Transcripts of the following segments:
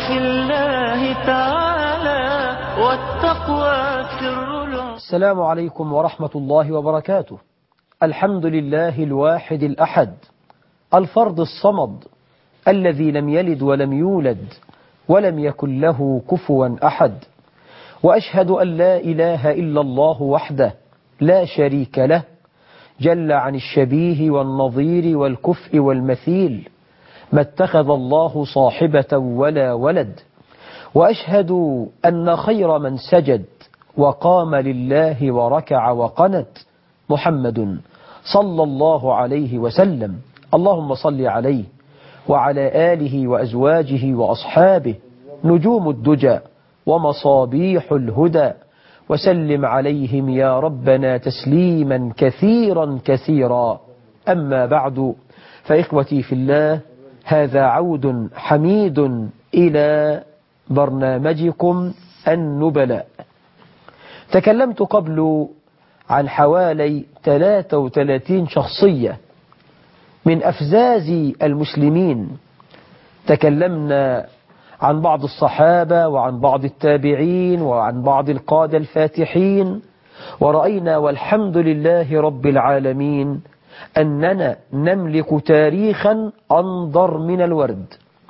في الله تعالى والتقوى سر العلم السلام عليكم ورحمة الله وبركاته الحمد لله الواحد الأحد الفرد الصمد الذي لم يلد ولم يولد ولم يكن له كفوا أحد وأشهد أن لا إله إلا الله وحده لا شريك له جل عن الشبيه والنظير والكفء والمثيل ما اتخذ الله صاحبة ولا ولد وأشهد أن خير من سجد وقام لله وركع وقنت محمد صلى الله عليه وسلم اللهم صل عليه وعلى آله وأزواجه وأصحابه نجوم الدجى ومصابيح الهدى وسلم عليهم يا ربنا تسليما كثيرا كثيرا أما بعد فإخوتي في الله هذا عود حميد إلى برنامجكم النبلاء تكلمت قبل عن حوالي 33 شخصية من أفزاز المسلمين تكلمنا عن بعض الصحابة وعن بعض التابعين وعن بعض القادة الفاتحين ورأينا والحمد لله رب العالمين أننا نملك تاريخا أنضر من الورد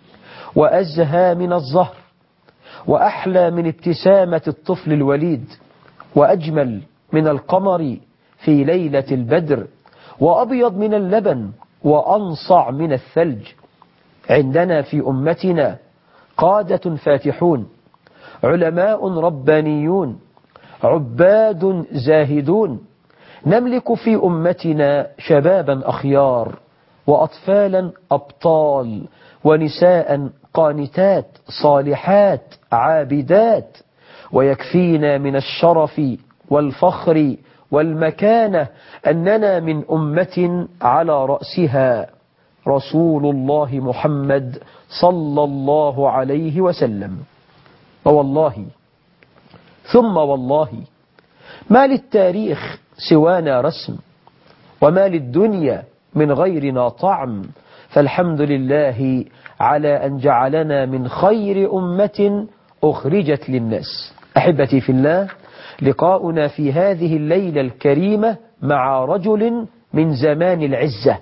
وأزهى من الزهر وأحلى من ابتسامة الطفل الوليد وأجمل من القمر في ليلة البدر وأبيض من اللبن وأنصع من الثلج عندنا في أمتنا قادة فاتحون علماء ربانيون عباد زاهدون نملك في أمتنا شبابا أخيار وأطفالا أبطال ونساء قانتات صالحات عابدات ويكفينا من الشرف والفخر والمكانة أننا من أمة على رأسها رسول الله محمد صلى الله عليه وسلم ووالله ثم والله ما للتاريخ سوانا رسم وما للدنيا من غيرنا طعم فالحمد لله على أن جعلنا من خير أمة أخرجت للناس أحبتي في الله لقاؤنا في هذه الليلة الكريمة مع رجل من زمان العزة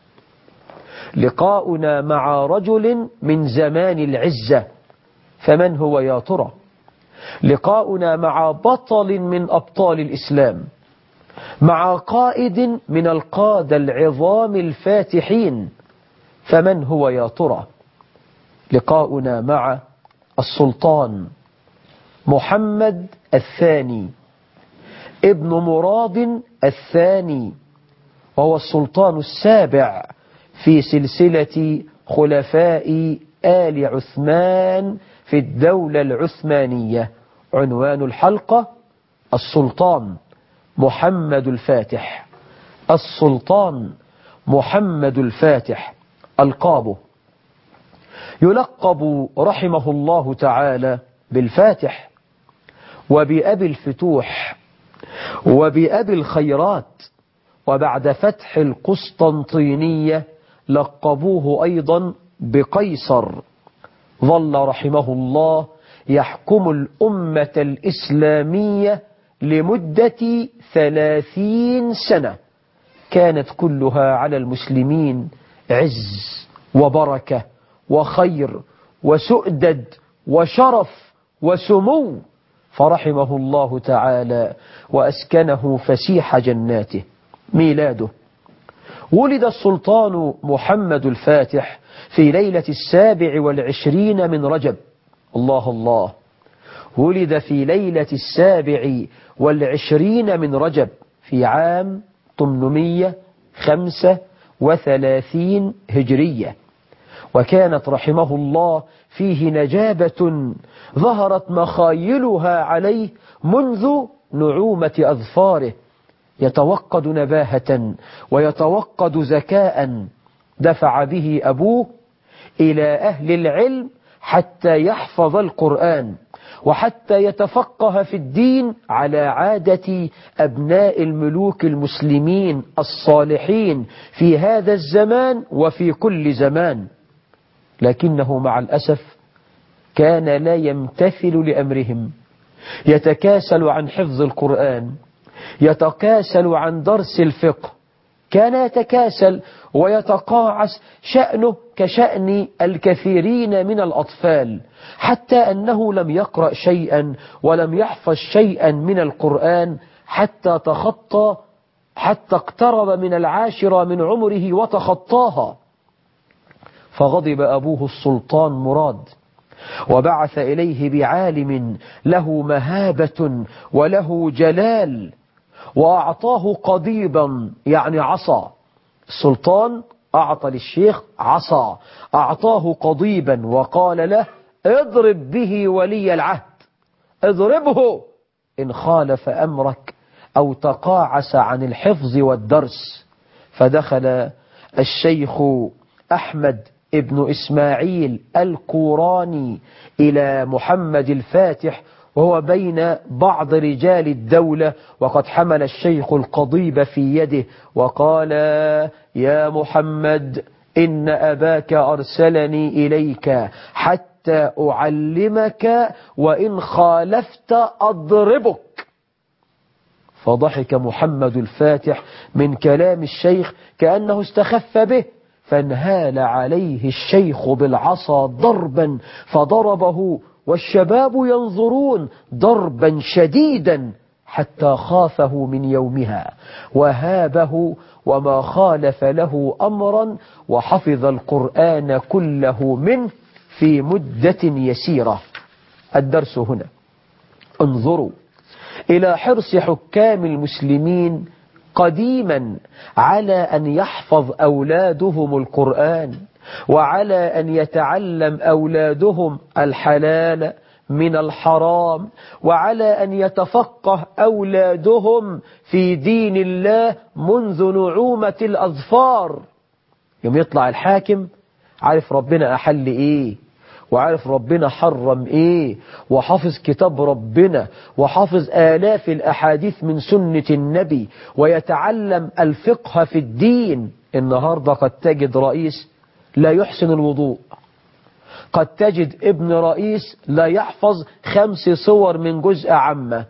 لقاؤنا مع رجل من زمان العزة فمن هو يا ترى لقاؤنا مع بطل من أبطال الإسلام مع قائد من القادة العظام الفاتحين فمن هو يا ترى لقاؤنا مع السلطان محمد الثاني ابن مراد الثاني وهو السلطان السابع في سلسلة خلفاء آل عثمان في الدولة العثمانية عنوان الحلقة السلطان محمد الفاتح السلطان محمد الفاتح ألقابه يلقب رحمه الله تعالى بالفاتح وبأبي الفتوح وبأبي الخيرات وبعد فتح القسطنطينية لقبوه أيضا بقيصر ظل رحمه الله يحكم الأمة الإسلامية لمدة ثلاثين سنة كانت كلها على المسلمين عز وبركة وخير وسؤدد وشرف وسمو فرحمه الله تعالى وأسكنه فسيح جناته ميلاده ولد السلطان محمد الفاتح في ليلة السابع والعشرين من رجب الله الله ولد في ليلة السابع والعشرين من رجب في عام 835 هجرية وكانت رحمه الله فيه نجابة ظهرت مخايلها عليه منذ نعومة أظفاره يتوقد نباهة ويتوقد ذكاء دفع به أبوه إلى أهل العلم حتى يحفظ القرآن وحتى يتفقه في الدين على عادة أبناء الملوك المسلمين الصالحين في هذا الزمان وفي كل زمان لكنه مع الأسف كان لا يمتثل لأمرهم يتكاسل عن حفظ القرآن يتكاسل عن درس الفقه كان يتكاسل ويتقاعس شأنه كشأن الكثيرين من الأطفال حتى أنه لم يقرأ شيئا ولم يحفظ شيئا من القرآن حتى تخطى حتى اقترب من العاشرة من عمره وتخطاها فغضب أبوه السلطان مراد وبعث إليه بعالم له مهابة وله جلال وأعطاه قضيبا يعني عصا السلطان أعطى للشيخ عصا أعطاه قضيبا وقال له اضرب به ولي العهد اضربه إن خالف أمرك أو تقاعس عن الحفظ والدرس فدخل الشيخ أحمد ابن إسماعيل الكوراني إلى محمد الفاتح وهو بين بعض رجال الدولة وقد حمل الشيخ القضيب في يده وقال يا محمد إن أباك أرسلني إليك حتى أعلمك وإن خالفت أضربك فضحك محمد الفاتح من كلام الشيخ كأنه استخف به فانهال عليه الشيخ بالعصا ضربا فضربه والشباب ينظرون ضربا شديدا حتى خافه من يومها وهابه وما خالف له أمرا وحفظ القرآن كله منه في مدة يسيرة الدرس هنا انظروا إلى حرص حكام المسلمين قديما على أن يحفظ أولادهم القرآن وعلى أن يتعلم أولادهم الحلال من الحرام وعلى أن يتفقه أولادهم في دين الله منذ نعومة الأظفار يوم يطلع الحاكم عارف ربنا أحل إيه وعارف ربنا حرم ايه وحافظ كتاب ربنا وحافظ آلاف الأحاديث من سنة النبي ويتعلم الفقه في الدين النهاردة قد تجد رئيس لا يحسن الوضوء قد تجد ابن رئيس لا يحفظ خمس صور من جزء عامة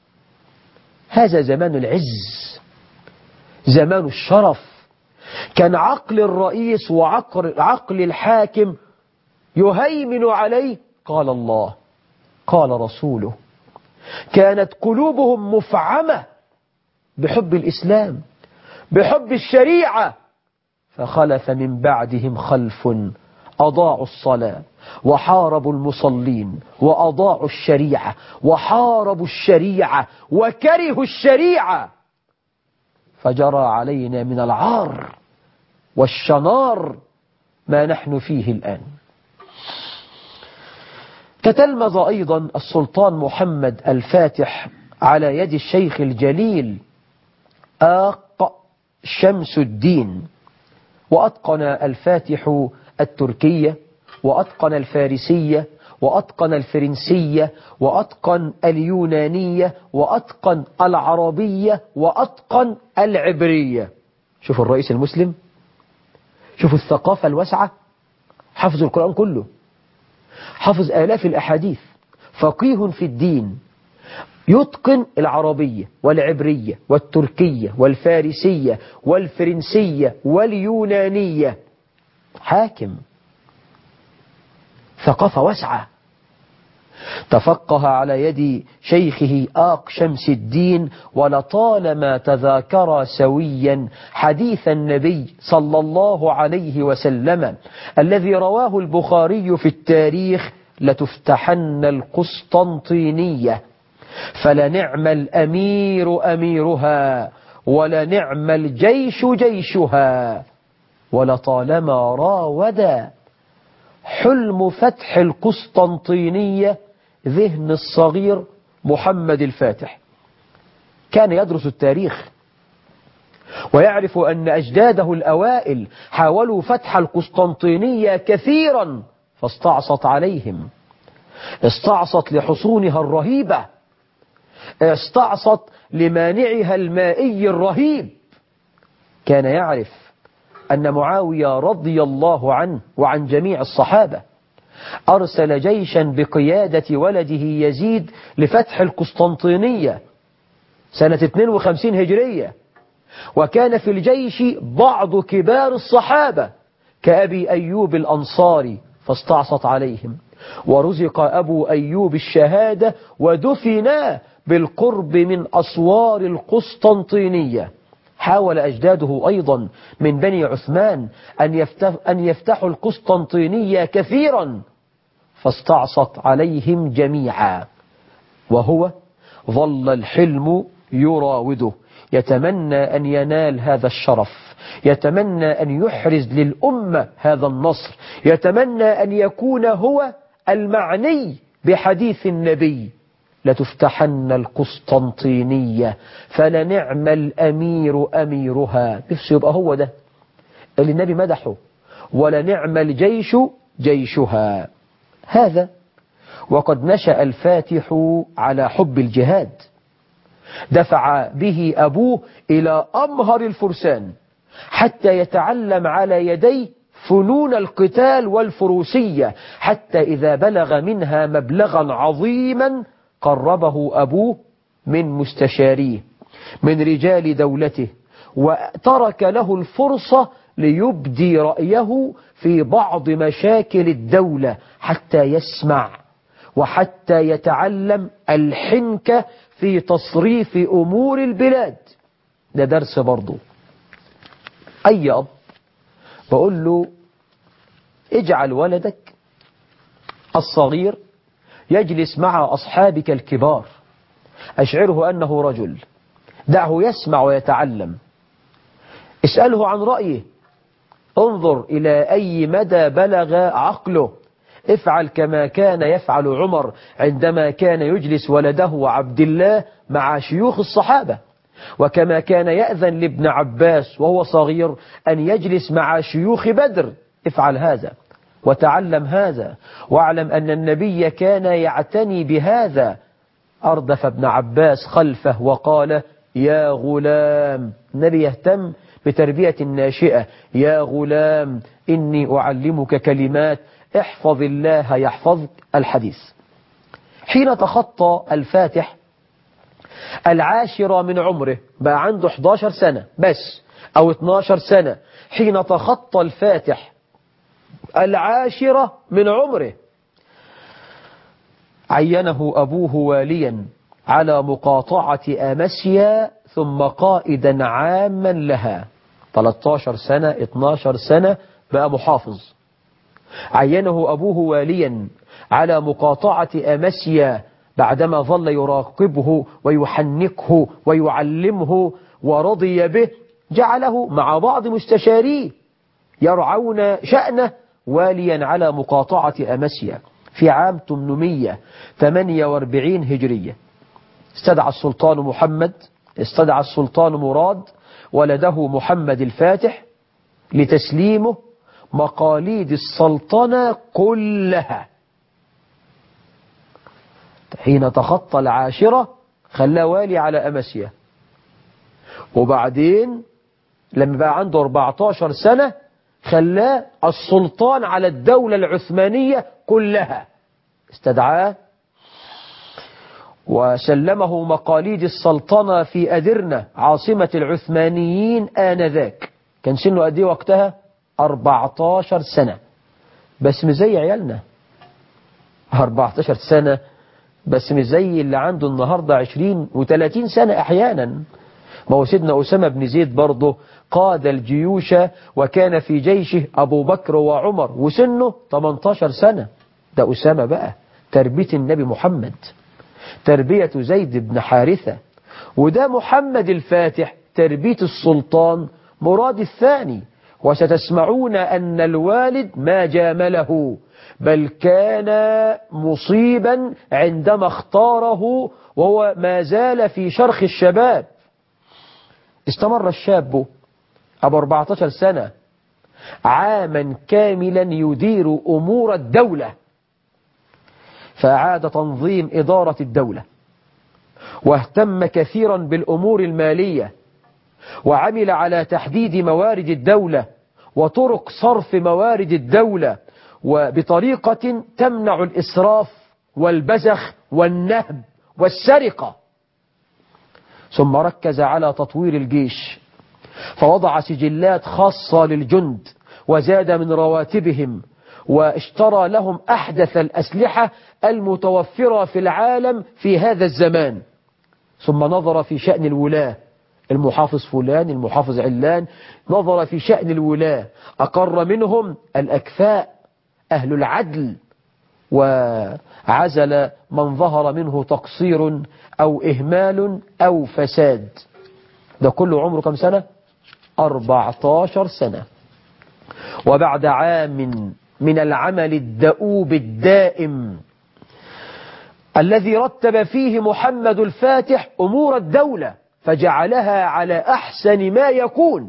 هذا زمان العز زمان الشرف كان عقل الرئيس وعقل عقل الحاكم يهيمن عليه قال الله قال رسوله كانت قلوبهم مفعمة بحب الإسلام بحب الشريعة فخلف من بعدهم خلف أضاعوا الصلاة وحاربوا المصلين وأضاعوا الشريعة وحاربوا الشريعة وكرهوا الشريعة فجرى علينا من العار والشنار ما نحن فيه الآن تتلمذ أيضا السلطان محمد الفاتح على يد الشيخ الجليل آق شمس الدين وأتقن الفاتح التركية وأتقن الفارسية وأتقن الفرنسية وأتقن اليونانية وأتقن العربية وأتقن العبرية شوفوا الرئيس المسلم شوفوا الثقافة الواسعة حفظ القرآن كله حفظ آلاف الأحاديث فقيه في الدين يتقن العربية والعبرية والتركية والفارسية والفرنسية واليونانية حاكم ثقافة واسعة تفقه على يد شيخه آق شمس الدين ولطالما تذاكر سويا حديث النبي صلى الله عليه وسلم الذي رواه البخاري في التاريخ لتفتحن القسطنطينية فلنعم الأمير أميرها ولنعم الجيش جيشها ولطالما راود حلم فتح القسطنطينية ذهن الصغير محمد الفاتح كان يدرس التاريخ ويعرف أن أجداده الأوائل حاولوا فتح القسطنطينية كثيرا فاستعصت عليهم استعصت لحصونها الرهيبة استعصت لمانعها المائي الرهيب كان يعرف أن معاوية رضي الله عنه وعن جميع الصحابة أرسل جيشا بقيادة ولده يزيد لفتح القسطنطينية سنة 52 هجرية وكان في الجيش بعض كبار الصحابة كأبي أيوب الأنصاري فاستعصت عليهم ورزق أبو أيوب الشهادة ودفنا بالقرب من أسوار القسطنطينية حاول أجداده أيضا من بني عثمان أن, يفتح أن يفتحوا القسطنطينية كثيرا فاستعصت عليهم جميعا وهو ظل الحلم يراوده يتمنى أن ينال هذا الشرف يتمنى أن يحرز للأمة هذا النصر يتمنى أن يكون هو المعني بحديث النبي لتفتحن القسطنطينية فلنعم الأمير أميرها نفسه يبقى هو ده اللي النبي مدحه ولنعم الجيش جيشها هذا وقد نشأ الفاتح على حب الجهاد دفع به أبوه إلى أمهر الفرسان حتى يتعلم على يديه فنون القتال والفروسية حتى إذا بلغ منها مبلغا عظيما قربه أبوه من مستشاريه من رجال دولته وترك له الفرصة ليبدي رأيه في بعض مشاكل الدولة حتى يسمع وحتى يتعلم الحنكة في تصريف أمور البلاد ده درس برضو أي أب بقول له اجعل ولدك الصغير يجلس مع أصحابك الكبار أشعره أنه رجل دعه يسمع ويتعلم اسأله عن رأيه انظر إلى أي مدى بلغ عقله افعل كما كان يفعل عمر عندما كان يجلس ولده عبد الله مع شيوخ الصحابة وكما كان يأذن لابن عباس وهو صغير أن يجلس مع شيوخ بدر افعل هذا وتعلم هذا واعلم أن النبي كان يعتني بهذا أردف ابن عباس خلفه وقال يا غلام النبي يهتم بتربية الناشئة يا غلام إني أعلمك كلمات احفظ الله يحفظك الحديث حين تخطى الفاتح العاشرة من عمره بقى عنده 11 سنة بس أو 12 سنة حين تخطى الفاتح العاشرة من عمره عينه أبوه واليا على مقاطعة أمسيا ثم قائدا عاما لها 13 سنة 12 سنة بقى محافظ عينه أبوه واليا على مقاطعة أمسيا بعدما ظل يراقبه ويحنكه ويعلمه ورضي به جعله مع بعض مستشاريه يرعون شأنه واليا على مقاطعة أمسيا في عام 848 هجرية استدعى السلطان محمد استدعى السلطان مراد ولده محمد الفاتح لتسليمه مقاليد السلطنة كلها حين تخطى العاشرة خلاه والي على أمسيا وبعدين لما بقى عنده 14 سنة خلاه السلطان على الدولة العثمانية كلها استدعاه وسلمه مقاليد السلطنة في أدرنة عاصمة العثمانيين آنذاك كان سنه قد ايه وقتها 14 سنة بس مش زي عيالنا 14 سنة بس مش زي اللي عنده النهاردة 20 و30 سنة أحيانا ما هو سيدنا أسامة بن زيد برضه قاد الجيوش وكان في جيشه أبو بكر وعمر وسنه 18 سنة ده أسامة بقى تربية النبي محمد تربية زيد بن حارثة وده محمد الفاتح تربية السلطان مراد الثاني وستسمعون أن الوالد ما جامله بل كان مصيبا عندما اختاره وهو ما زال في شرخ الشباب استمر الشاب أبو 14 سنة عاما كاملا يدير أمور الدولة فأعاد تنظيم إدارة الدولة واهتم كثيرا بالأمور المالية وعمل على تحديد موارد الدولة وطرق صرف موارد الدولة وبطريقة تمنع الإسراف والبزخ والنهب والسرقة ثم ركز على تطوير الجيش فوضع سجلات خاصة للجند وزاد من رواتبهم واشترى لهم أحدث الأسلحة المتوفرة في العالم في هذا الزمان ثم نظر في شأن الولاة المحافظ فلان المحافظ علان نظر في شأن الولاة أقر منهم الأكفاء أهل العدل وعزل من ظهر منه تقصير أو إهمال أو فساد ده كله عمره كم سنة 14 سنة وبعد عام من العمل الدؤوب الدائم الذي رتب فيه محمد الفاتح أمور الدولة فجعلها على أحسن ما يكون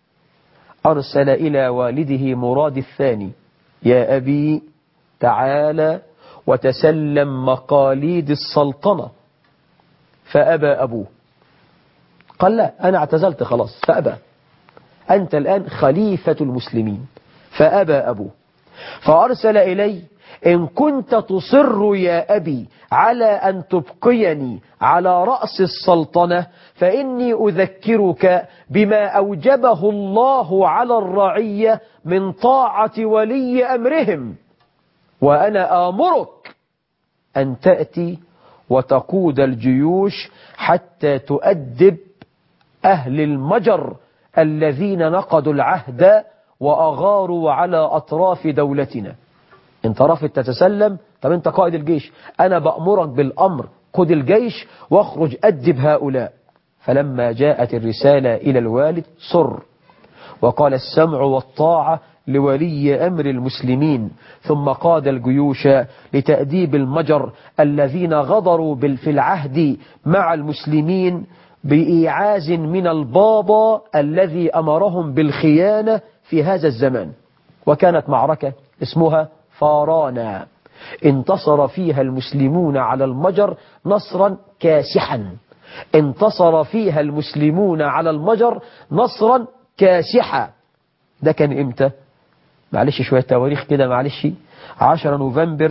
أرسل إلى والده مراد الثاني يا أبي تعالى وتسلم مقاليد السلطنة فأبى أبوه قال لا أنا اعتزلت خلاص فأبى أنت الآن خليفة المسلمين فأبى أبوه فأرسل إلي إن كنت تصر يا أبي على أن تبقيني على رأس السلطنة فإني أذكرك بما أوجبه الله على الرعية من طاعة ولي أمرهم وأنا آمرك أن تأتي وتقود الجيوش حتى تؤدب أهل المجر الذين نقضوا العهد وأغاروا على أطراف دولتنا انت رافض تتسلم طب انت قائد الجيش أنا بأمرك بالأمر خذ الجيش واخرج أدب هؤلاء فلما جاءت الرسالة إلى الوالد صر وقال السمع والطاعة لولي أمر المسلمين ثم قاد الجيوش لتأديب المجر الذين غدروا في العهد مع المسلمين بإيعاز من البابا الذي أمرهم بالخيانة في هذا الزمان وكانت معركة اسمها فارانا انتصر فيها المسلمون على المجر نصرا كاسحا انتصر فيها المسلمون على المجر نصرا كاسحا ده كان امتى معلش شوية تواريخ كده معلش 10 نوفمبر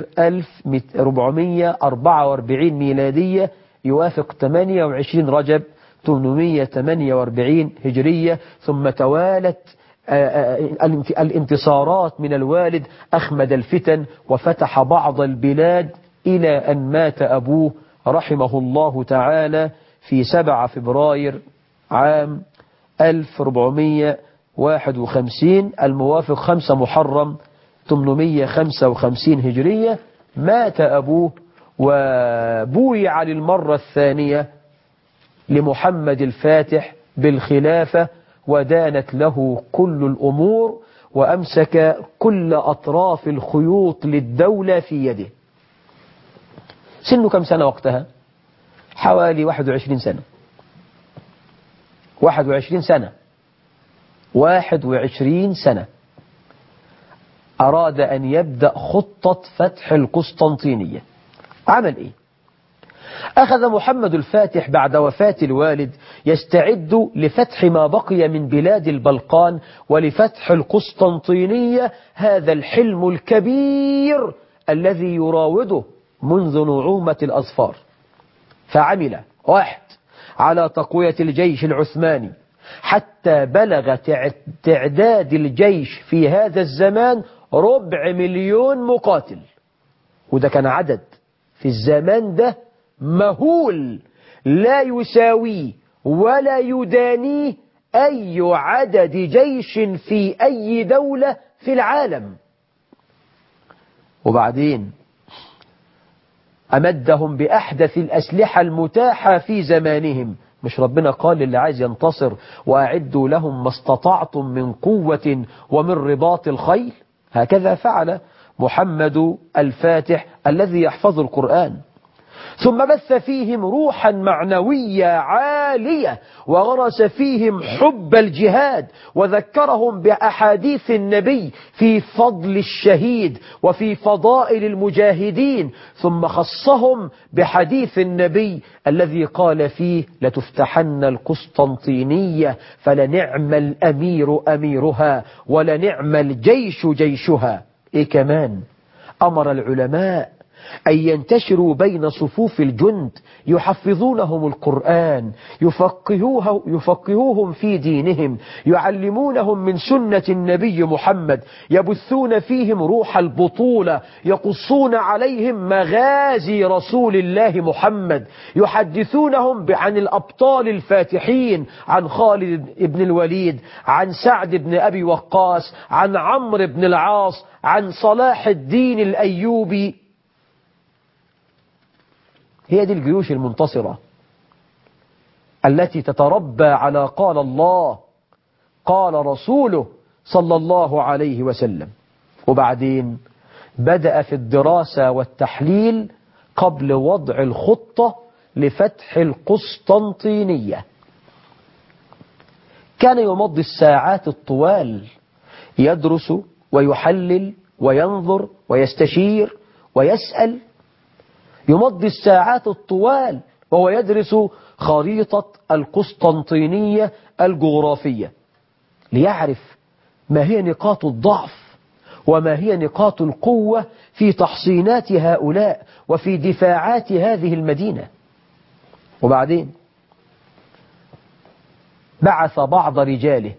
1444 ميلادية يوافق 28 رجب 848 هجرية ثم توالت الانتصارات من الوالد أخمد الفتن وفتح بعض البلاد إلى أن مات أبوه رحمه الله تعالى في 7 فبراير عام 1451 الموافق 5 محرم 855 هجرية مات أبوه وبويع للمرة الثانية لمحمد الفاتح بالخلافة ودانت له كل الأمور وأمسك كل أطراف الخيوط للدولة في يده سنه كم سنة وقتها حوالي 21 سنة 21 سنة 21 سنة أراد أن يبدأ خطة فتح القسطنطينية عمل إيه أخذ محمد الفاتح بعد وفاة الوالد يستعد لفتح ما بقي من بلاد البلقان ولفتح القسطنطينية هذا الحلم الكبير الذي يراوده منذ نعومة الأظفار فعمل واحد على تقوية الجيش العثماني حتى بلغ تعداد الجيش في هذا الزمان ربع مليون مقاتل وده كان عدد في الزمان ده مهول لا يساويه ولا يدانيه أي عدد جيش في أي دولة في العالم وبعدين أمدهم بأحدث الأسلحة المتاحة في زمانهم مش ربنا قال للي عايز ينتصر وأعدوا لهم ما استطعتم من قوة ومن رباط الخيل هكذا فعل محمد الفاتح الذي يحفظ القرآن ثم بث فيهم روحا معنوية عالية وغرس فيهم حب الجهاد وذكرهم بأحاديث النبي في فضل الشهيد وفي فضائل المجاهدين ثم خصهم بحديث النبي الذي قال فيه لتفتحن القسطنطينية فلنعم الأمير أميرها ولنعم الجيش جيشها إيه كمان أمر العلماء أن ينتشروا بين صفوف الجند يحفظونهم القرآن يفقهوه يفقهوهم في دينهم يعلمونهم من سنة النبي محمد يبثون فيهم روح البطولة يقصون عليهم مغازي رسول الله محمد يحدثونهم عن الأبطال الفاتحين عن خالد بن الوليد عن سعد بن أبي وقاص عن عمرو بن العاص عن صلاح الدين الأيوبي هي دي الجيوش المنتصرة التي تتربى على قال الله قال رسوله صلى الله عليه وسلم وبعدين بدأ في الدراسة والتحليل قبل وضع الخطة لفتح القسطنطينية كان يمضي الساعات الطوال يدرس ويحلل وينظر ويستشير ويسأل يمضي الساعات الطوال وهو يدرس خريطة القسطنطينية الجغرافية ليعرف ما هي نقاط الضعف وما هي نقاط القوة في تحصينات هؤلاء وفي دفاعات هذه المدينة وبعدين بعث بعض رجاله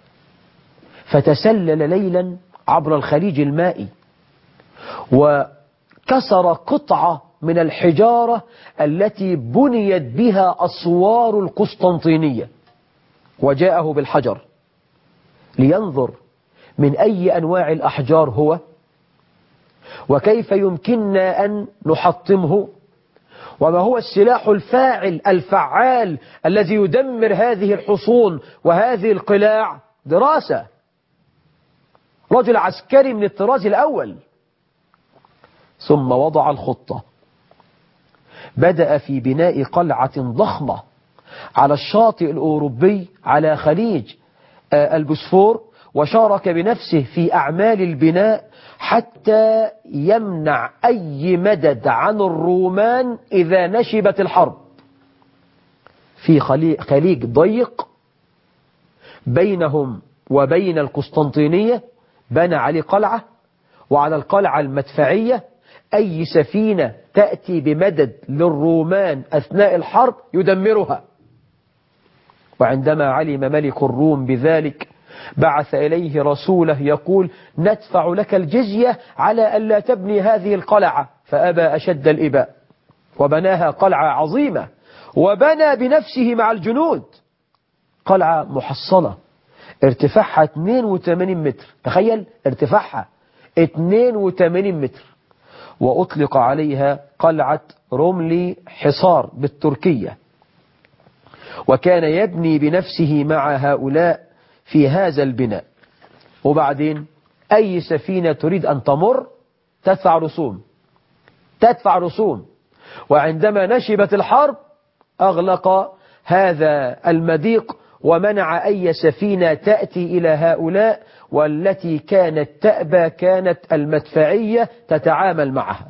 فتسلل ليلا عبر الخليج المائي وكسر قطعة من الحجارة التي بنيت بها أسوار القسطنطينية وجاءه بالحجر لينظر من أي أنواع الأحجار هو وكيف يمكننا أن نحطمه وما هو السلاح الفاعل الفعال الذي يدمر هذه الحصون وهذه القلاع دراسة رجل عسكري من الطراز الأول ثم وضع الخطة بدأ في بناء قلعة ضخمة على الشاطئ الأوروبي على خليج البسفور وشارك بنفسه في أعمال البناء حتى يمنع أي مدد عن الرومان إذا نشبت الحرب في خليج ضيق بينهم وبين القسطنطينية بنى عليه قلعة وعلى القلعة المدفعية أي سفينة تأتي بمدد للرومان أثناء الحرب يدمرها وعندما علم ملك الروم بذلك بعث إليه رسوله يقول ندفع لك الجزية على ألا تبني هذه القلعة فأبى أشد الإباء وبناها قلعة عظيمة وبنى بنفسه مع الجنود قلعة محصنة ارتفاعها 82 متر تخيل ارتفاعها 82 متر وأطلق عليها قلعة روملي حصار بالتركية وكان يبني بنفسه مع هؤلاء في هذا البناء وبعدين أي سفينة تريد أن تمر تدفع رسوم تدفع رسوم وعندما نشبت الحرب أغلق هذا المضيق ومنع أي سفينة تأتي إلى هؤلاء والتي كانت تأبى كانت المدفعية تتعامل معها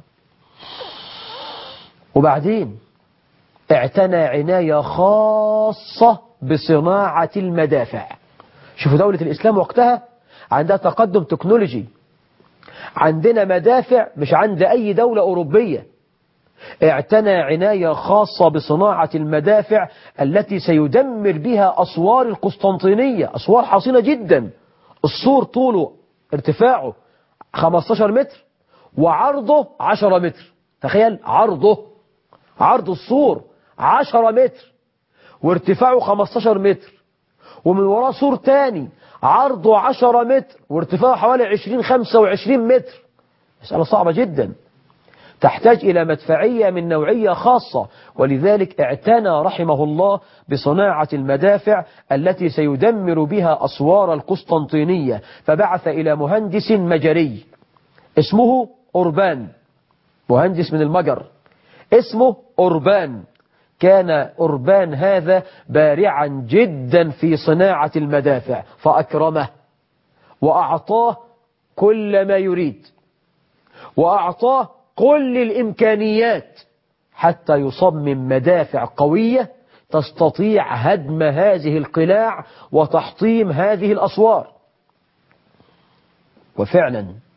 وبعدين اعتنى عناية خاصة بصناعة المدافع شوفوا دولة الإسلام وقتها عندها تقدم تكنولوجي عندنا مدافع مش عند أي دولة أوروبية اعتنى عناية خاصة بصناعة المدافع التي سيدمر بها أسوار القسطنطينية أسوار حصينة جدا السور طوله ارتفاعه 15 متر وعرضه 10 متر تخيل عرضه عرض السور 10 متر وارتفاعه 15 متر ومن وراه سور تاني عرضه 10 متر وارتفاعه حوالي 20-25 متر مسألة صعبة جدا تحتاج إلى مدفعية من نوعية خاصة ولذلك اعتنى رحمه الله بصناعة المدافع التي سيدمر بها أسوار القسطنطينية فبعث إلى مهندس مجري اسمه أوربان مهندس من المجر اسمه أوربان كان أوربان هذا بارعا جدا في صناعة المدافع فأكرمه وأعطاه كل ما يريد وأعطاه كل الإمكانيات حتى يصمم مدافع قوية تستطيع هدم هذه القلاع وتحطيم هذه الأسوار وفعلا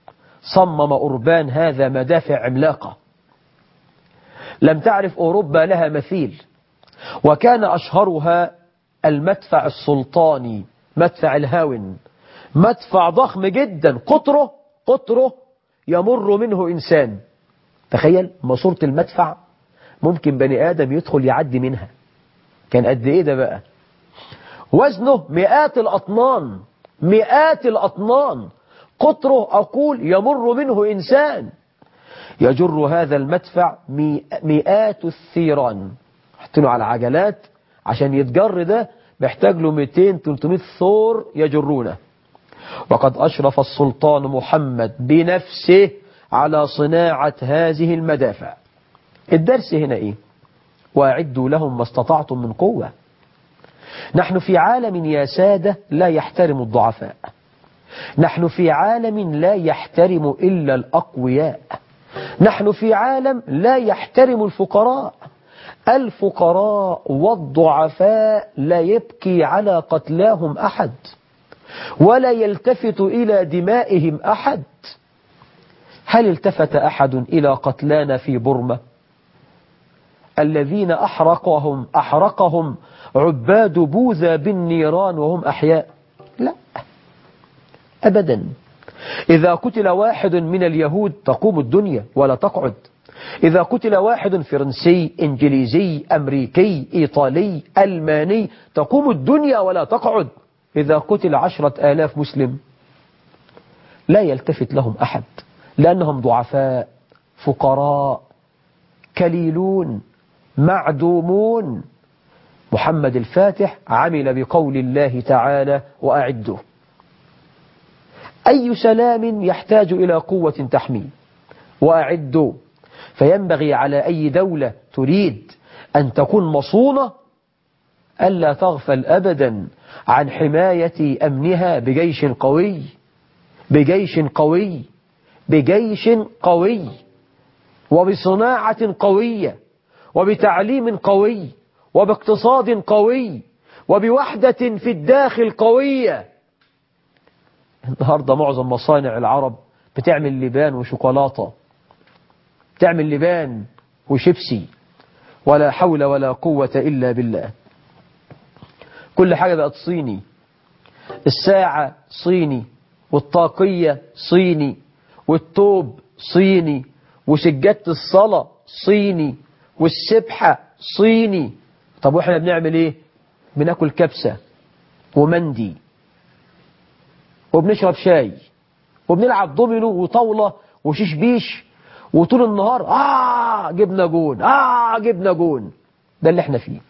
صمم أوربان هذا مدافع عملاقة لم تعرف أوروبا لها مثيل وكان أشهرها المدفع السلطاني مدفع الهاون مدفع ضخم جدا قطره قطره يمر منه إنسان تخيل ماسورة المدفع ممكن بني آدم يدخل يعدي منها كان قد إيه ده بقى وزنه مئات الأطنان مئات الأطنان قطره أقول يمر منه إنسان يجر هذا المدفع مئات الثيران حطينه على عجلات عشان يتجر ده محتاج له 200-300 ثور يجرونه وقد أشرف السلطان محمد بنفسه على صناعة هذه المدافع الدرس هنا إيه وأعدوا لهم ما استطعتم من قوة نحن في عالم يا سادة لا يحترم الضعفاء نحن في عالم لا يحترم إلا الأقوياء نحن في عالم لا يحترم الفقراء الفقراء والضعفاء لا يبكي على قتلاهم أحد ولا يلتفت إلى دمائهم أحد هل التفت أحد إلى قتلانا في برما الذين أحرقهم أحرقهم عباد بوذا بالنيران وهم أحياء لا أبدا إذا قتل واحد من اليهود تقوم الدنيا ولا تقعد إذا قتل واحد فرنسي إنجليزي أمريكي إيطالي ألماني تقوم الدنيا ولا تقعد إذا قتل عشرة آلاف مسلم لا يلتفت لهم أحد لأنهم ضعفاء فقراء كليلون معدومون محمد الفاتح عمل بقول الله تعالى وأعده أي سلام يحتاج إلى قوة تحميه وأعدوا فينبغي على أي دولة تريد أن تكون مصونة ألا تغفل أبدا عن حماية أمنها بجيش قوي بجيش قوي بجيش قوي وبصناعة قوية وبتعليم قوي وباقتصاد قوي وبوحدة في الداخل قوية النهاردة معظم مصانع العرب بتعمل لبان وشوكولاتة بتعمل لبان وشيبسي ولا حول ولا قوة إلا بالله كل حاجة بقت صيني الساعة صيني والطاقية صيني والتوب صيني وسجادة الصلاة صيني والسبحة صيني طب واحنا بنعمل ايه بناكل كبسة ومندي وبنشرب شاي وبنلعب دومينو وطاولة وشيش بيش وطول النهار آه جبنا جون آه جبنا جون ده اللي احنا فيه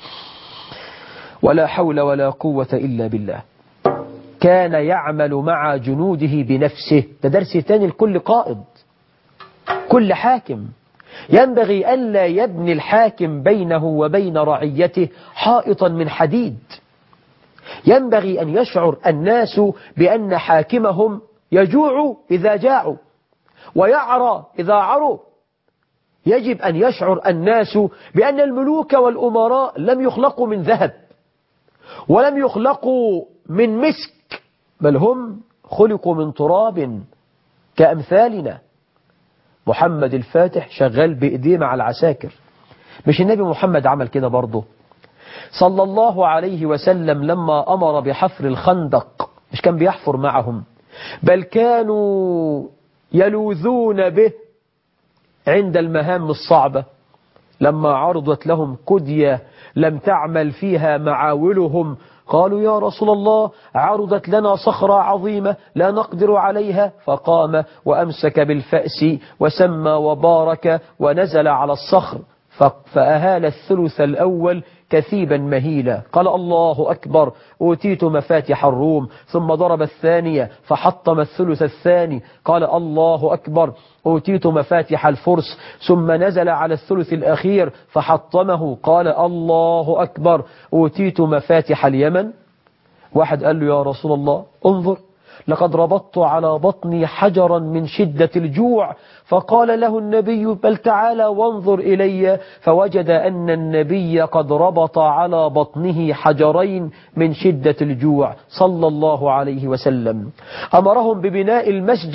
ولا حول ولا قوة إلا بالله كان يعمل مع جنوده بنفسه ده درس تاني لكل قائد كل حاكم ينبغي ألا يبني الحاكم بينه وبين رعيته حائطا من حديد ينبغي أن يشعر الناس بأن حاكمهم يجوع إذا جاعوا ويعرى إذا عروا يجب أن يشعر الناس بأن الملوك والأمراء لم يخلقوا من ذهب ولم يخلقوا من مسك بل هم خلقوا من تراب كأمثالنا محمد الفاتح شغال بإيديه مع العساكر مش النبي محمد عمل كده برضه صلى الله عليه وسلم لما أمر بحفر الخندق مش كان بيحفر معهم بل كانوا يلوذون به عند المهام الصعبة لما عرضت لهم كدية لم تعمل فيها معاولهم قالوا يا رسول الله عرضت لنا صخرة عظيمة لا نقدر عليها فقام وأمسك بالفأس وسمى وبارك ونزل على الصخر فأهال الثلث الأول كثيبا مهيلا قال الله أكبر أوتيت مفاتح الروم ثم ضرب الثانية فحطم الثلث الثاني قال الله أكبر أوتيت مفاتح الفرس ثم نزل على الثلث الأخير فحطمه قال الله أكبر أوتيت مفاتح اليمن واحد قال له يا رسول الله انظر لقد ربطت على بطني حجرا من شدة الجوع فقال له النبي بل تعالى وانظر إلي فوجد أن النبي قد ربط على بطنه حجرين من شدة الجوع صلى الله عليه وسلم أمرهم ببناء المسجد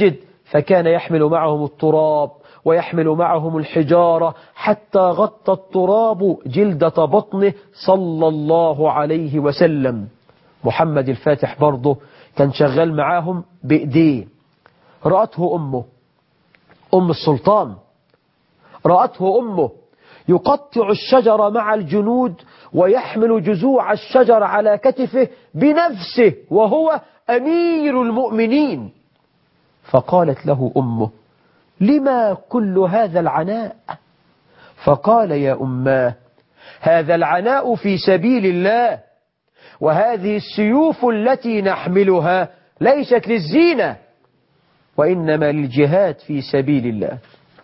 فكان يحمل معهم التراب ويحمل معهم الحجارة حتى غطى التراب جلدة بطنه صلى الله عليه وسلم محمد الفاتح برضه كان شغال معاهم بإيديه رأته أمه أم السلطان رأته أمه يقطع الشجر مع الجنود ويحمل جذوع الشجر على كتفه بنفسه وهو أمير المؤمنين فقالت له أمه لما كل هذا العناء فقال يا أماه هذا العناء في سبيل الله وهذه السيوف التي نحملها ليست للزينة وإنما للجهاد في سبيل الله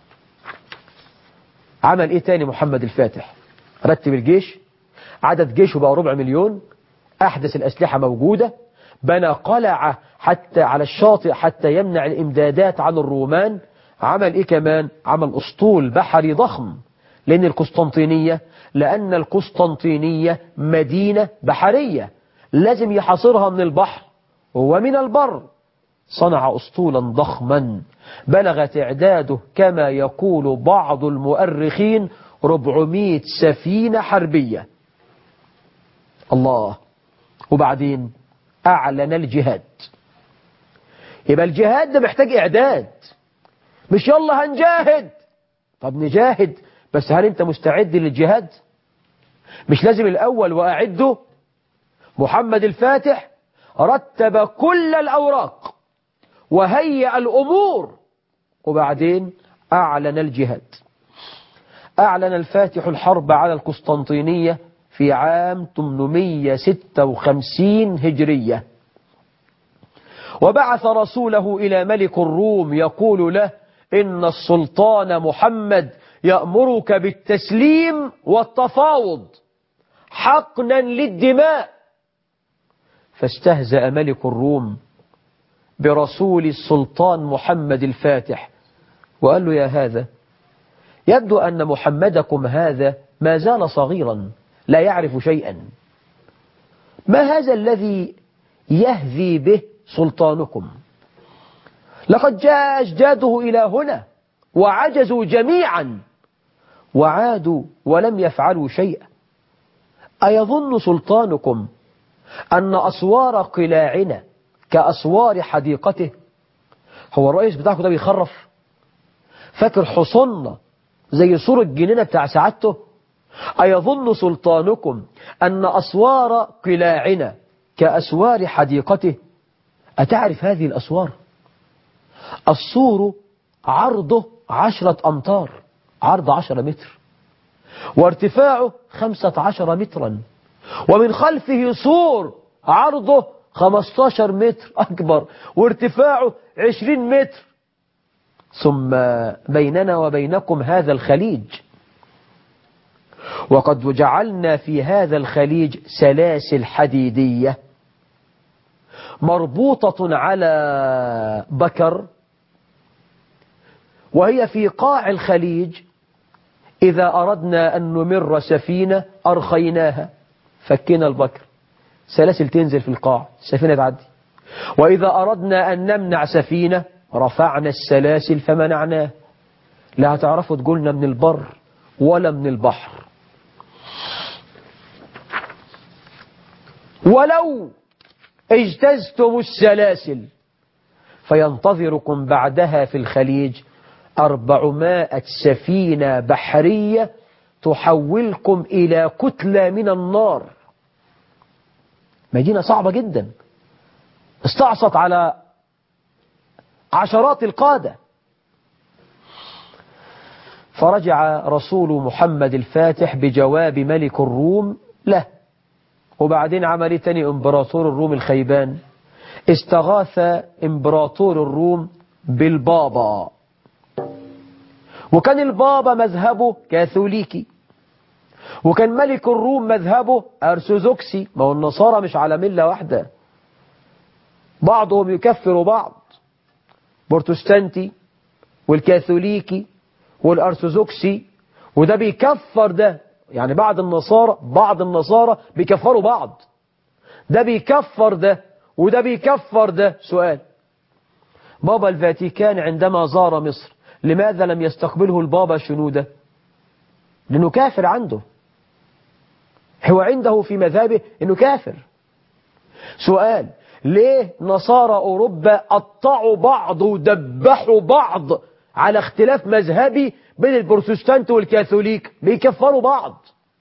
عمل إيه تاني محمد الفاتح رتب الجيش عدد جيشه بقى ربع مليون أحدث الأسلحة موجودة بنى قلعة حتى على الشاطئ حتى يمنع الإمدادات عن الرومان عمل إيه كمان عمل أسطول بحري ضخم لأن القسطنطينية لأن القسطنطينية مدينة بحرية لازم يحاصرها من البحر ومن البر صنع أسطولا ضخما بلغ تعداده كما يقول بعض المؤرخين 400 سفينة حربية الله وبعدين أعلن الجهاد يبقى الجهاد ده محتاج إعداد مش يلا هنجاهد طب نجاهد بس هل أنت مستعد للجهاد مش لازم الأول وأعده محمد الفاتح رتب كل الأوراق وهيأ الأمور وبعدين أعلن الجهاد أعلن الفاتح الحرب على القسطنطينية في عام 856 هجرية وبعث رسوله إلى ملك الروم يقول له إن السلطان محمد يأمرك بالتسليم والتفاوض حقنا للدماء فاستهزأ ملك الروم برسول السلطان محمد الفاتح وقال له يا هذا يبدو أن محمدكم هذا ما زال صغيرا لا يعرف شيئا ما هذا الذي يهذي به سلطانكم لقد جاء أجداده إلى هنا وعجزوا جميعا وعادوا ولم يفعلوا شيئا أيظن سلطانكم أن أسوار قلاعنا كأسوار حديقته هو الرئيس بتاعكم ده بيخرف فاكر حصننا زي سور الجنينة بتاع سعادته أيظن سلطانكم أن أسوار قلاعنا كأسوار حديقته أتعرف هذه الأسوار السور عرضه عشرة أمتار عرض عشرة متر وارتفاعه خمسة عشر مترا ومن خلفه سور عرضه 15 متر أكبر وارتفاعه 20 متر ثم بيننا وبينكم هذا الخليج وقد جعلنا في هذا الخليج سلاسل حديدية مربوطة على بكر وهي في قاع الخليج إذا أردنا أن نمر سفينة أرخيناها فكنا البكر سلاسل تنزل في القاع السفينة تعدي وإذا أردنا أن نمنع سفينة رفعنا السلاسل فمنعناه لا هتعرفوا تقولنا من البر ولا من البحر ولو اجتزتم السلاسل فينتظركم بعدها في الخليج أربعمائة سفينة بحرية تحولكم إلى كتلة من النار مدينة صعبة جدا استعصت على عشرات القادة فرجع رسول محمد الفاتح بجواب ملك الروم له وبعدين عمل تاني امبراطور الروم الخيبان استغاث امبراطور الروم بالبابا وكان البابا مذهبه كاثوليكي وكان ملك الروم مذهبه أرثوذكسي ما هو النصارى مش على ملة واحدة بعضهم يكفر بعض بروتستانتي والكاثوليكي والأرثوذكسي وده بيكفر ده يعني بعض النصارى بعض النصارى بيكفروا بعض ده بيكفر ده وده بيكفر ده سؤال بابا الفاتيكان عندما زار مصر لماذا لم يستقبله البابا شنودة لأنه كافر عنده هو عنده في مذهبه أنه كافر سؤال ليه نصارى أوروبا قطعوا بعض ودبحوا بعض على اختلاف مذهبي بين البروتستانت والكاثوليك بيكفروا بعض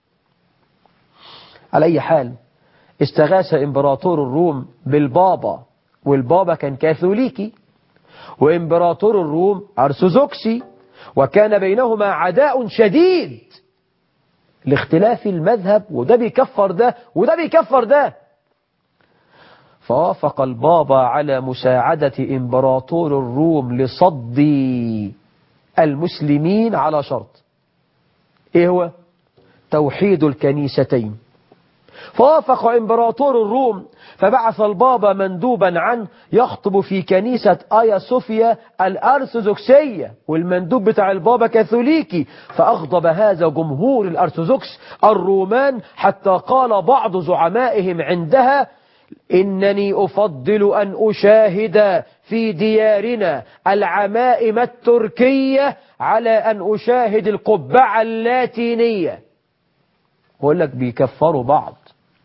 على أي حال استغاث إمبراطور الروم بالبابا والبابا كان كاثوليكي وإمبراطور الروم أرثوذكسي وكان بينهما عداء شديد لاختلاف المذهب وده بيكفر ده وده بيكفر ده فوافق البابا على مساعدة إمبراطور الروم لصد المسلمين على شرط إيه هو؟ توحيد الكنيستين فوافق إمبراطور الروم فبعث البابا مندوبا عنه يخطب في كنيسة آيا صوفيا الأرثوذكسية والمندوب بتاع البابا كاثوليكي فأغضب هذا جمهور الأرثوذكس الرومان حتى قال بعض زعمائهم عندها إنني أفضل أن أشاهد في ديارنا العمائم التركية على أن أشاهد القبعة اللاتينية بقول لك بيكفروا بعض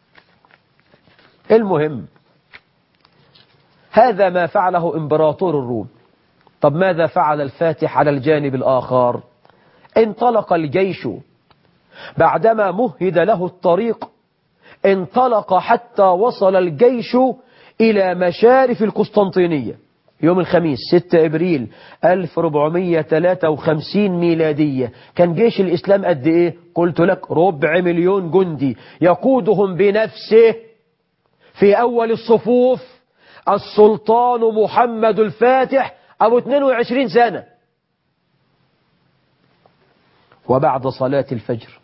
المهم هذا ما فعله إمبراطور الروم طب ماذا فعل الفاتح على الجانب الآخر انطلق الجيش بعدما مهد له الطريق انطلق حتى وصل الجيش إلى مشارف القسطنطينية يوم الخميس 6 إبريل 1453 ميلادية كان جيش الإسلام قد إيه قلت لك ربع مليون جندي يقودهم بنفسه في أول الصفوف السلطان محمد الفاتح أبو 22 سنة وبعد صلاة الفجر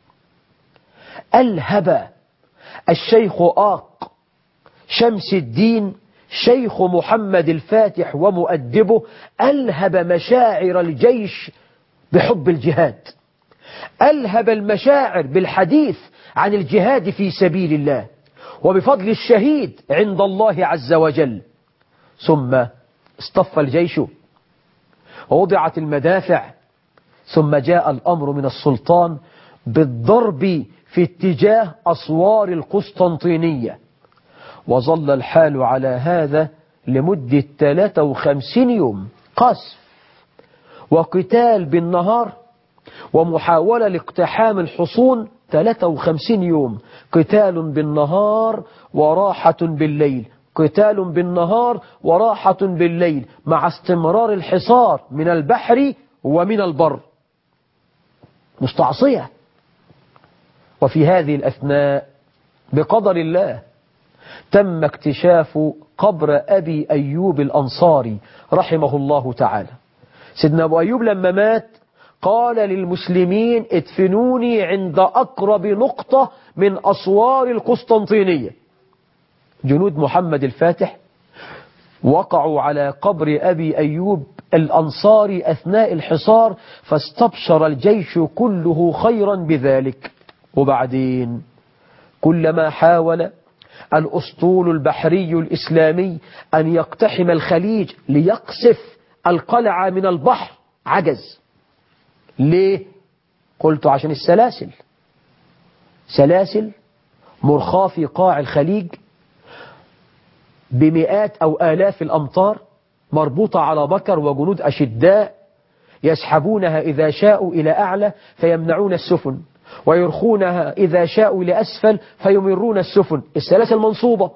ألهب الشيخ آق شمس الدين شيخ محمد الفاتح ومؤدبه ألهب مشاعر الجيش بحب الجهاد ألهب المشاعر بالحديث عن الجهاد في سبيل الله وبفضل الشهيد عند الله عز وجل ثم اصطف الجيش ووضعت المدافع ثم جاء الأمر من السلطان بالضرب في اتجاه أسوار القسطنطينية وظل الحال على هذا لمدة 53 يوم قصف وقتال بالنهار ومحاولة لاقتحام الحصون 53 يوم قتال بالنهار وراحة بالليل قتال بالنهار وراحة بالليل مع استمرار الحصار من البحر ومن البر مستعصية وفي هذه الأثناء بقدر الله تم اكتشاف قبر أبي أيوب الأنصاري رحمه الله تعالى سيدنا أبو أيوب لما مات قال للمسلمين ادفنوني عند أقرب نقطة من أسوار القسطنطينية جنود محمد الفاتح وقعوا على قبر أبي أيوب الأنصاري أثناء الحصار فاستبشر الجيش كله خيرا بذلك وبعدين كلما حاول الأسطول البحري الإسلامي أن يقتحم الخليج ليقصف القلعة من البحر عجز ليه؟ قلت عشان السلاسل سلاسل مرخاة في قاع الخليج بمئات أو آلاف الأمتار مربوطة على بكر وجنود أشداء يسحبونها إذا شاءوا إلى أعلى فيمنعون السفن ويرخونها إذا شاءوا إلى أسفل فيمرون السفن السلاسل منصوبة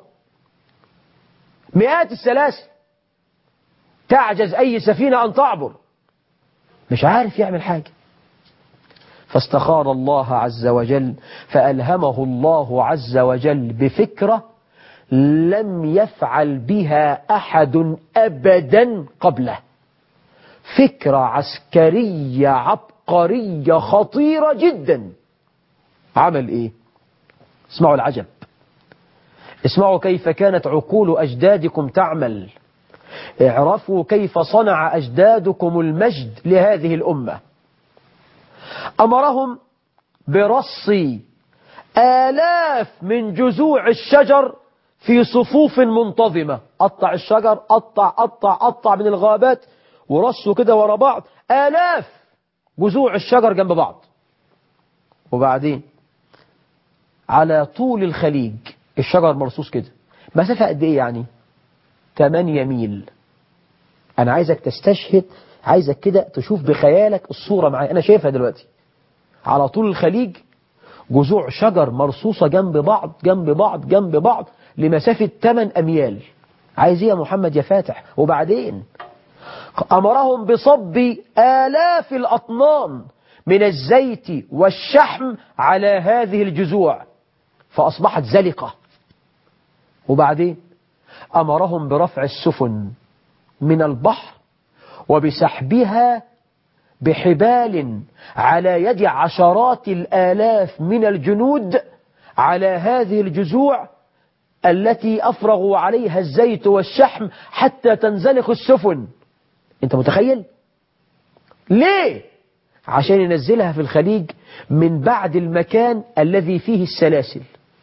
مئات السلاسل تعجز أي سفينة أن تعبر مش عارف يعمل حاجة فاستخار الله عز وجل فألهمه الله عز وجل بفكرة لم يفعل بها أحد أبدا قبله فكرة عسكرية عبقرية خطيرة جدا عمل إيه اسمعوا العجب اسمعوا كيف كانت عقول أجدادكم تعمل اعرفوا كيف صنع أجدادكم المجد لهذه الأمة أمرهم برص آلاف من جذوع الشجر في صفوف منتظمة قطع الشجر قطع قطع قطع من الغابات ورصوا كده ورا بعض آلاف جذوع الشجر جنب بعض وبعدين على طول الخليج الشجر مرصوص كده مسافة قد ايه يعني 8 ميل انا عايزك تستشهد عايزك كده تشوف بخيالك الصورة معايا انا شايفها دلوقتي على طول الخليج جذوع شجر مرصوصة جنب بعض جنب بعض جنب بعض لمسافة 8 أميال عايز ايه يا محمد يا فاتح وبعدين أمرهم بصب آلاف الأطنان من الزيت والشحم على هذه الجذوع فأصبحت زلقة وبعدين أمرهم برفع السفن من البحر وبسحبها بحبال على يد عشرات الآلاف من الجنود على هذه الجذوع التي أفرغوا عليها الزيت والشحم حتى تنزلق السفن انت متخيل ليه عشان ينزلها في الخليج من بعد المكان الذي فيه السلاسل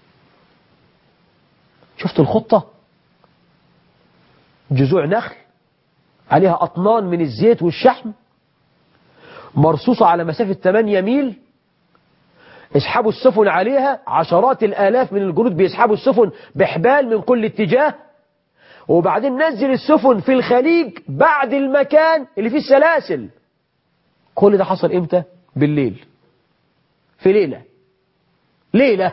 شفت الخطة جذوع نخل عليها أطنان من الزيت والشحم مرصوصة على مسافة 8 ميل اسحبوا السفن عليها عشرات الآلاف من الجنود بيسحبوا السفن بحبال من كل اتجاه وبعدين نزل السفن في الخليج بعد المكان اللي فيه السلاسل كل ده حصل امتى بالليل في ليلة ليلة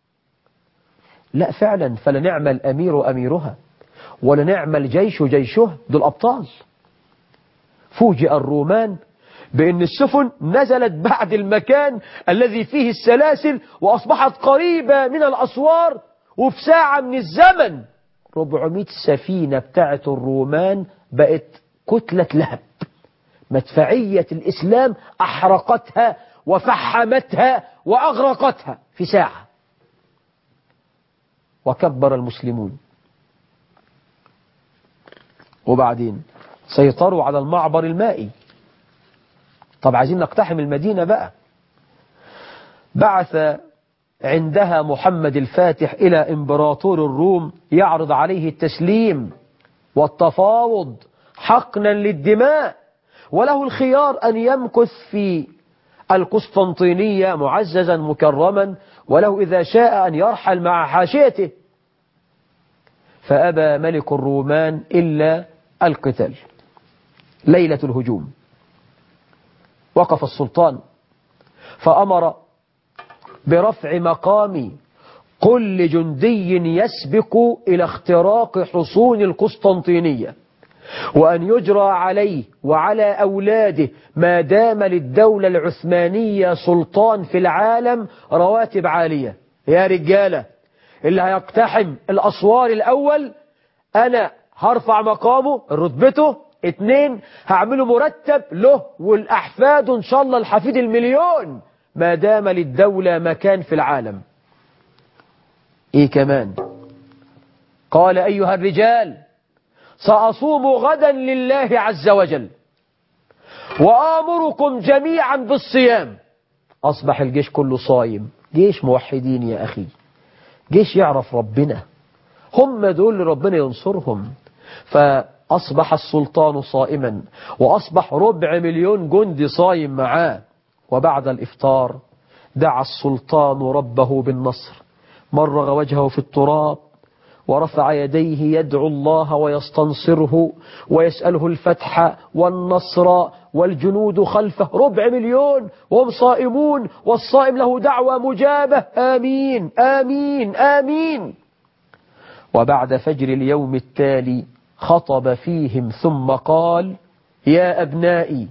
لا فعلا فلنعم الأمير أميرها ولنعم الجيش جيشه دول أبطال فوجئ الرومان بأن السفن نزلت بعد المكان الذي فيه السلاسل وأصبحت قريبة من الأسوار وفي ساعة من الزمن 400 سفينة بتاعت الرومان بقت كتلة لهب مدفعية الإسلام أحرقتها وفحمتها وأغرقتها في ساعة وكبر المسلمون وبعدين سيطروا على المعبر المائي طب عايزين نقتحم المدينة بقى بعث عندها محمد الفاتح إلى إمبراطور الروم يعرض عليه التسليم والتفاوض حقنا للدماء وله الخيار أن يمكث في القسطنطينية معززا مكرما وله إذا شاء أن يرحل مع حاشيته فأبى ملك الرومان إلا القتال ليلة الهجوم وقف السلطان فأمر برفع مقام كل جندي يسبق إلى اختراق حصون القسطنطينية وأن يجرى عليه وعلى أولاده ما دام للدولة العثمانية سلطان في العالم رواتب عالية يا رجالة اللي هيقتحم الأسوار الأول أنا هرفع مقامه رتبته اتنين هعمله مرتب له والأحفاد إن شاء الله الحفيد المليون ما دام للدولة مكان في العالم ايه كمان قال أيها الرجال سأصوم غدا لله عز وجل وآمركم جميعا بالصيام أصبح الجيش كله صايم جيش موحدين يا أخي جيش يعرف ربنا هم دول اللي ربنا ينصرهم فأصبح السلطان صائما وأصبح ربع مليون جندي صايم معاه وبعد الإفطار دعا السلطان ربه بالنصر مرغ وجهه في التراب ورفع يديه يدعو الله ويستنصره ويسأله الفتح والنصر والجنود خلفه ربع مليون وهم صائمون والصائم له دعوة مجابة آمين آمين آمين وبعد فجر اليوم التالي خطب فيهم ثم قال يا أبنائي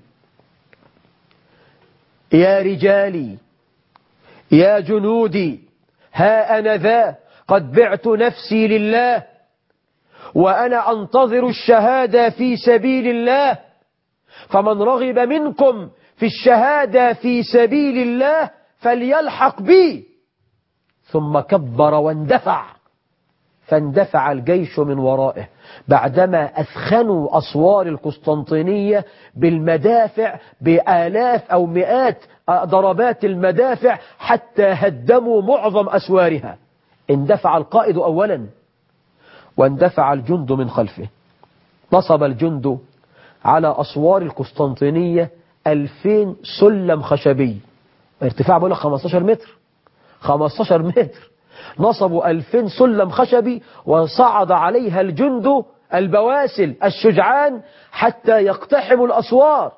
يا رجالي يا جنودي ها أنا ذا قد بعت نفسي لله وأنا أنتظر الشهادة في سبيل الله فمن رغب منكم في الشهادة في سبيل الله فليلحق بي ثم كبر واندفع فاندفع الجيش من ورائه بعدما أثخنوا أسوار القسطنطينية بالمدافع بآلاف أو مئات ضربات المدافع حتى هدموا معظم أسوارها اندفع القائد أولا واندفع الجند من خلفه نصب الجند على أسوار القسطنطينية ألفين سلم خشبي ارتفاع بقول لك 15 متر 15 متر نصبوا ألفين سلم خشبي وصعد عليها الجند البواسل الشجعان حتى يقتحموا الأسوار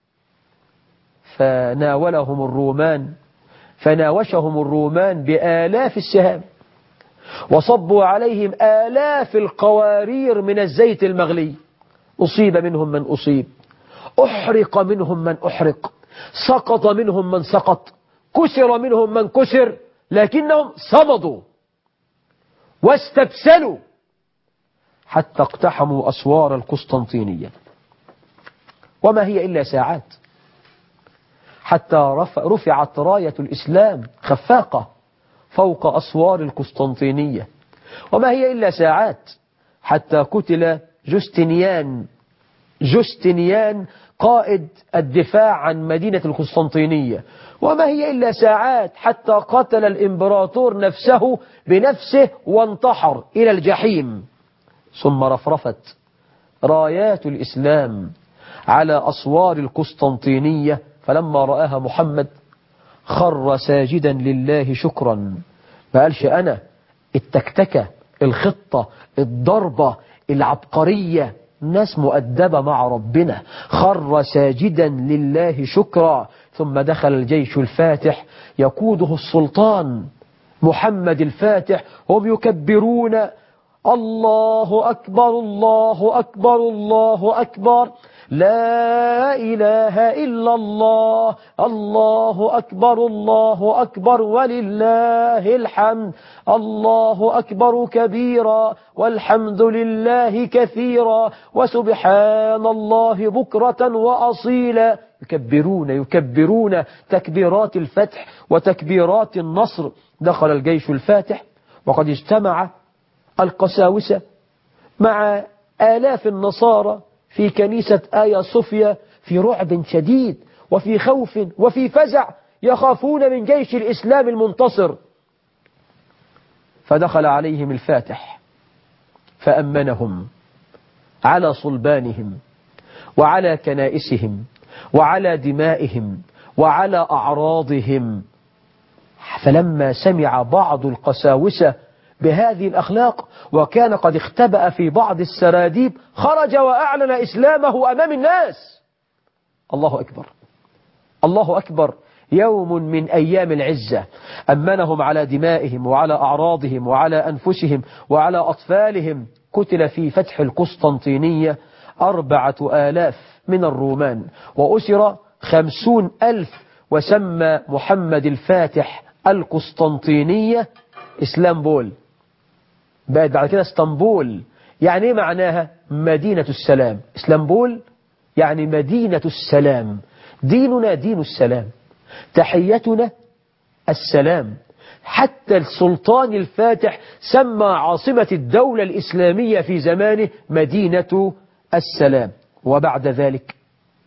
فناولهم الرومان فناوشهم الرومان بآلاف السهام وصبوا عليهم آلاف القوارير من الزيت المغلي أصيب منهم من أصيب أحرق منهم من أحرق سقط منهم من سقط كسر منهم من كسر لكنهم صمدوا واستبسلوا حتى اقتحموا أسوار القسطنطينية وما هي إلا ساعات حتى رفع رفعت راية الإسلام خفاقة فوق أسوار القسطنطينية وما هي إلا ساعات حتى قتل جستنيان جستنيان قائد الدفاع عن مدينة القسطنطينية وما هي إلا ساعات حتى قتل الإمبراطور نفسه بنفسه وانتحر إلى الجحيم ثم رفرفت رايات الإسلام على أسوار القسطنطينية فلما رآها محمد خر ساجدا لله شكرا ما قالش أنا التكتكة الخطة الضربة العبقرية ناس مؤدبة مع ربنا خر ساجدا لله شكرا ثم دخل الجيش الفاتح يقوده السلطان محمد الفاتح هم يكبرون الله أكبر الله أكبر الله أكبر لا إله إلا الله الله أكبر الله أكبر ولله الحمد الله أكبر كبيرا والحمد لله كثيرا وسبحان الله بكرة وأصيلا يكبرون يكبرون تكبيرات الفتح وتكبيرات النصر دخل الجيش الفاتح وقد اجتمع القساوسة مع آلاف النصارى في كنيسة آيا صوفيا في رعب شديد وفي خوف وفي فزع يخافون من جيش الإسلام المنتصر فدخل عليهم الفاتح فأمنهم على صلبانهم وعلى كنائسهم وعلى دمائهم وعلى أعراضهم فلما سمع بعض القساوسة بهذه الأخلاق وكان قد اختبأ في بعض السراديب خرج وأعلن إسلامه أمام الناس الله أكبر الله أكبر يوم من أيام العزة أمنهم على دمائهم وعلى أعراضهم وعلى أنفسهم وعلى أطفالهم قتل في فتح القسطنطينية أربعة آلاف من الرومان وأسر خمسون ألف وسمى محمد الفاتح القسطنطينية إسلامبول بقت بعد كده اسطنبول يعني ايه معناها مدينة السلام اسلامبول يعني مدينة السلام ديننا دين السلام تحيتنا السلام حتى السلطان الفاتح سمى عاصمة الدولة الإسلامية في زمانه مدينة السلام وبعد ذلك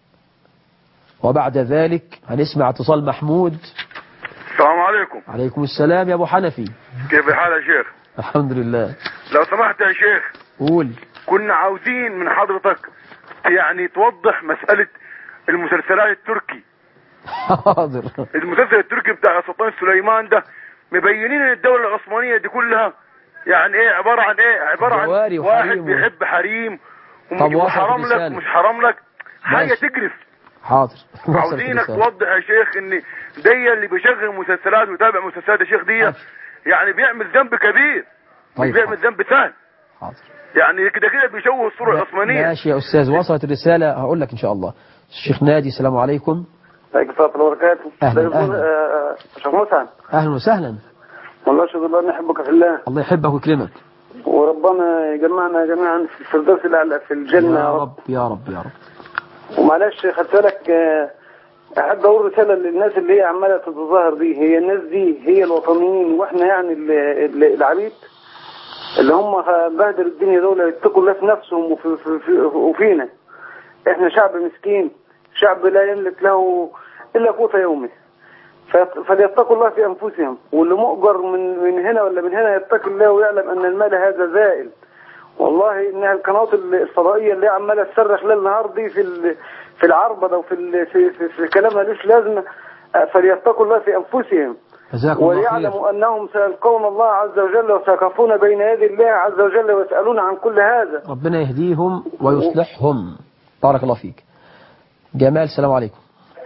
وبعد ذلك هنسمع اتصال محمود السلام عليكم عليكم السلام يا أبو حنفي كيف الحال يا شيخ الحمد لله لو سمحت يا شيخ قول كنا عاوزين من حضرتك يعني توضح مسألة المسلسلات التركي حاضر المسلسل التركي بتاع سلطان سليمان ده مبينين ان الدولة العثمانية دي كلها يعني ايه عبارة عن ايه عبارة جواري عن واحد وحريم و- بيحب حريم طب ومش وصلت حرام لك الرسالة. مش حرام لك حاجة ماشي. تقرف حاضر وصلت عاوزينك الرسالة. توضح يا شيخ ان دي اللي بيشغل مسلسلات ويتابع مسلسلات يا شيخ دي ماشي. يعني بيعمل ذنب كبير مش طيب بيعمل حاضر. ذنب سهل حاضر يعني كده كده بيشوه الصورة العثمانية ماشي يا أستاذ وصلت الرسالة هقول لك إن شاء الله الشيخ نادي السلام عليكم عليكم السلام ورحمة الله وبركاته. أهلا، طيب، أهلا. آه، شيخ موسى أهلا وسهلا والله أشهد الله أن أحبك في الله الله يحبك ويكرمك وربنا يجمعنا جميعا في الفردوس الأعلى في الجنة يا رب يا رب يا رب ومعلش خدت بالك آه، أحب أقول رسالة للناس اللي هي عمالة تتظاهر دي هي الناس دي هي الوطنيين وإحنا يعني ال- ال- العبيد اللي هم بهدلوا الدنيا دول يتقوا الله في نفسهم وفي في في وفينا إحنا شعب مسكين شعب لا يملك له إلا قوت يومه فيت- فليتقوا الله في أنفسهم واللي مؤجر من من هنا ولا من هنا يتقي الله ويعلم أن المال هذا زائل والله انها القنوات الفضائيه اللي عماله تصرخ ليل نهار دي في ال- في العربده وفي ال- في, في, في كلام ملوش لازمه آه، فليتقوا الله في انفسهم جزاكم الله خير وليعلموا انهم سيلقون الله عز وجل وسيقفون بين يدي الله عز وجل ويسالون عن كل هذا ربنا يهديهم ويصلحهم بارك الله فيك جمال السلام عليكم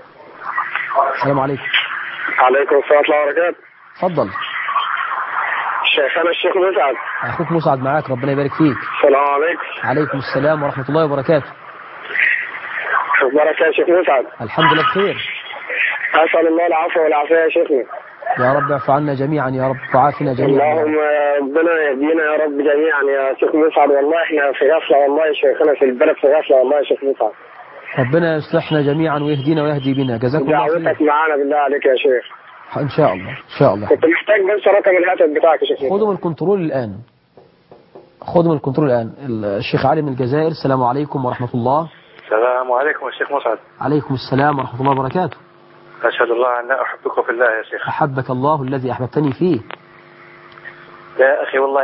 السلام عليكم عليكم السلام ورحمة الله وبركاته اتفضل شيخنا الشيخ مسعد اخوك مسعد معاك ربنا يبارك فيك السلام عليكم عليكم السلام ورحمة الله وبركاته أخبارك يا شيخ مسعد الحمد لله بخير أسأل الله العفو والعافية يا شيخنا يا رب اعف عنا جميعا يا رب وعافنا جميعا اللهم ربنا يهدينا يا رب جميعا يا شيخ مسعد والله احنا في غفلة والله يا شيخنا في البلد في غفلة والله يا شيخ مسعد ربنا يصلحنا جميعا ويهدينا ويهدي بنا جزاكم الله دعوتك خير معانا بالله عليك يا شيخ ان شاء الله ان شاء الله كنت محتاج بس رقم الهاتف بتاعك يا شيخ مسعد خذوا من الكنترول الآن خذوا من الكنترول الآن الشيخ علي من الجزائر السلام عليكم ورحمة الله السلام عليكم يا شيخ مسعد عليكم السلام ورحمة الله وبركاته أشهد الله أن أحبك في الله يا شيخ أحبك الله الذي أحببتني فيه يا أخي والله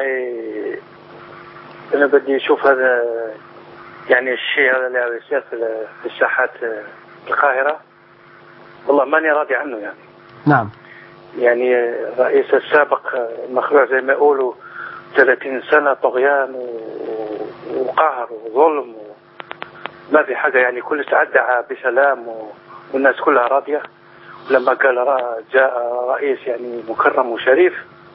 أنا بدي أشوف هذا يعني الشيء هذا اللي يصير في في الساحات القاهرة والله ماني راضي عنه يعني نعم يعني الرئيس السابق مخلوع زي ما يقولوا 30 سنة طغيان و- وقهر وظلم و... ما في حاجة يعني كل تعدى بسلام و... والناس كلها راضية لما قال را- جاء رئيس يعني مكرم وشريف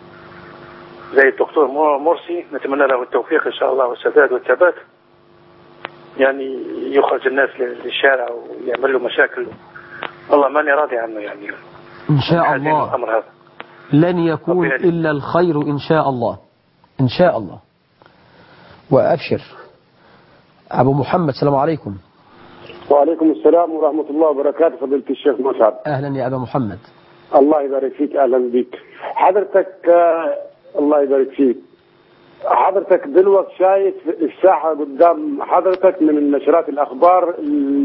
زي الدكتور مر- مرسي نتمنى له التوفيق إن شاء الله والسداد والثبات يعني يخرج الناس لل- للشارع ويعمل له مشاكل والله ماني راضي عنه يعني إن شاء حزين الله الأمر هذا لن يكون ربنا يهديك. إلا الخير إن شاء الله إن شاء الله وأبشر أبو محمد السلام عليكم وعليكم السلام ورحمة الله وبركاته فضيلة الشيخ مسعد أهلا يا أبا محمد الله يبارك فيك اهلا بك حضرتك آه، الله يبارك فيك حضرتك دلوقتي شايف الساحه قدام حضرتك من النشرات الاخبار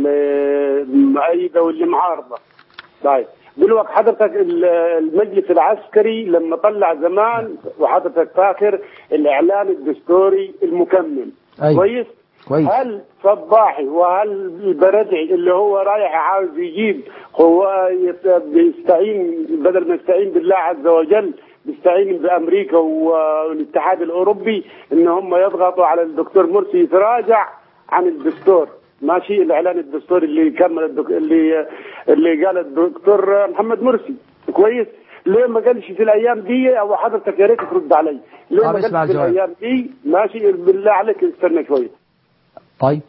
المؤيده واللي معارضه طيب دلوقتي حضرتك ال- المجلس العسكري لما طلع زمان وحضرتك فاكر الاعلان الدستوري المكمل أيوة. كويس كويس هل صباحي وهل البردعي اللي هو رايح عاوز يجيب هو يت- بيستعين بدل ما يستعين بالله عز وجل بيستعين بامريكا والاتحاد الاوروبي ان هم يضغطوا على الدكتور مرسي يتراجع عن الدستور ماشي الاعلان الدستوري اللي كمل الدك... اللي اللي قال الدكتور محمد مرسي كويس ليه ما قالش في الايام دي او حضرتك يا ريت ترد علي ليه طب ما اسمع قالش في الجواب. الايام دي ماشي بالله عليك استنى شويه طيب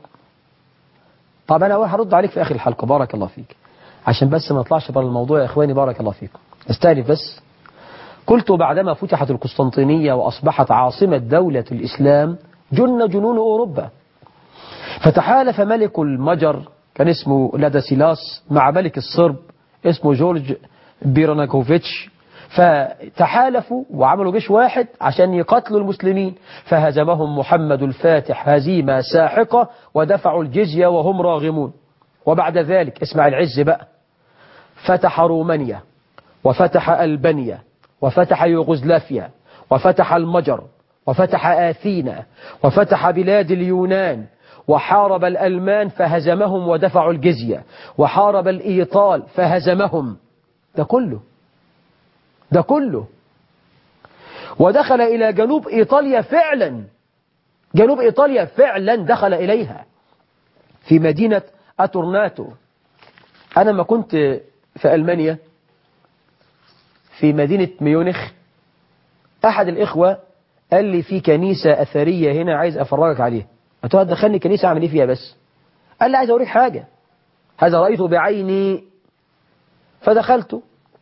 طب أنا هرد عليك في آخر الحلقة بارك الله فيك عشان بس ما نطلعش بره الموضوع يا إخواني بارك الله فيكم استأنف بس قلت بعدما فتحت القسطنطينية وأصبحت عاصمة دولة الإسلام جن جنون أوروبا فتحالف ملك المجر كان اسمه لاداسيلاس مع ملك الصرب اسمه جورج بيروناكوفيتش فتحالفوا وعملوا جيش واحد عشان يقتلوا المسلمين فهزمهم محمد الفاتح هزيمة ساحقة ودفعوا الجزية وهم راغمون وبعد ذلك اسمع العز بقى فتح رومانيا وفتح ألبانيا وفتح يوغوسلافيا وفتح المجر وفتح آثينا وفتح بلاد اليونان وحارب الألمان فهزمهم ودفعوا الجزية وحارب الإيطال فهزمهم ده كله ده كله ودخل إلى جنوب إيطاليا فعلا جنوب إيطاليا فعلا دخل إليها في مدينة أتورناتو أنا ما كنت في ألمانيا في مدينة ميونخ أحد الإخوة قال لي في كنيسة أثرية هنا عايز أفرجك عليها قلت له هتدخلني كنيسة أعمل إيه فيها بس قال لي عايز أوريك حاجة هذا رأيته بعيني فدخلت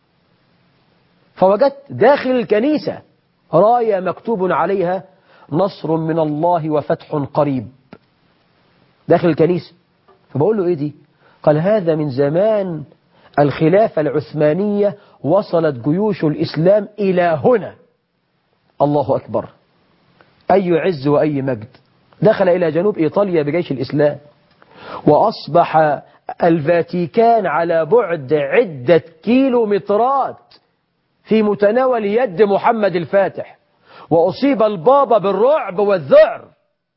فوجدت داخل الكنيسة راية مكتوب عليها نصر من الله وفتح قريب داخل الكنيسة فبقول له إيه دي قال هذا من زمان الخلافة العثمانية وصلت جيوش الإسلام إلى هنا الله أكبر أي عز وأي مجد دخل إلى جنوب إيطاليا بجيش الإسلام وأصبح الفاتيكان على بعد عدة كيلومترات في متناول يد محمد الفاتح وأصيب البابا بالرعب والذعر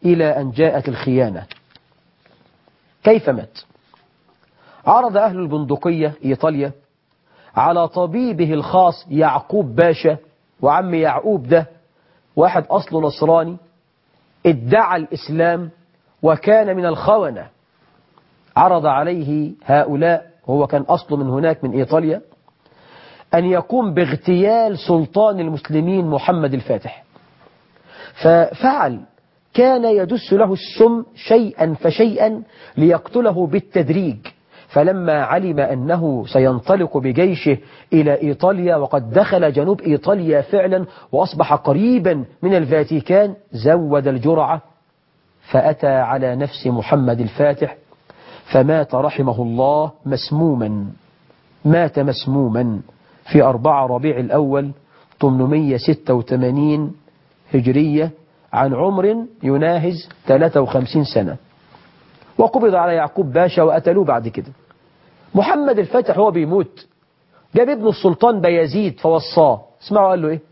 إلى أن جاءت الخيانة كيف مات عرض أهل البندقية إيطاليا على طبيبه الخاص يعقوب باشا وعم يعقوب ده واحد أصله نصراني ادعى الإسلام وكان من الخونة عرض عليه هؤلاء وهو كان أصله من هناك من إيطاليا أن يقوم باغتيال سلطان المسلمين محمد الفاتح ففعل كان يدس له السم شيئا فشيئا ليقتله بالتدريج فلما علم أنه سينطلق بجيشه إلى إيطاليا وقد دخل جنوب إيطاليا فعلا وأصبح قريبا من الفاتيكان زود الجرعة فأتى على نفس محمد الفاتح فمات رحمه الله مسموما مات مسموما في أربعة ربيع الأول 886 هجرية عن عمر يناهز 53 سنة وقبض على يعقوب باشا وقتلوه بعد كده محمد الفاتح هو بيموت جاب ابن السلطان بيزيد فوصاه اسمعوا قال له ايه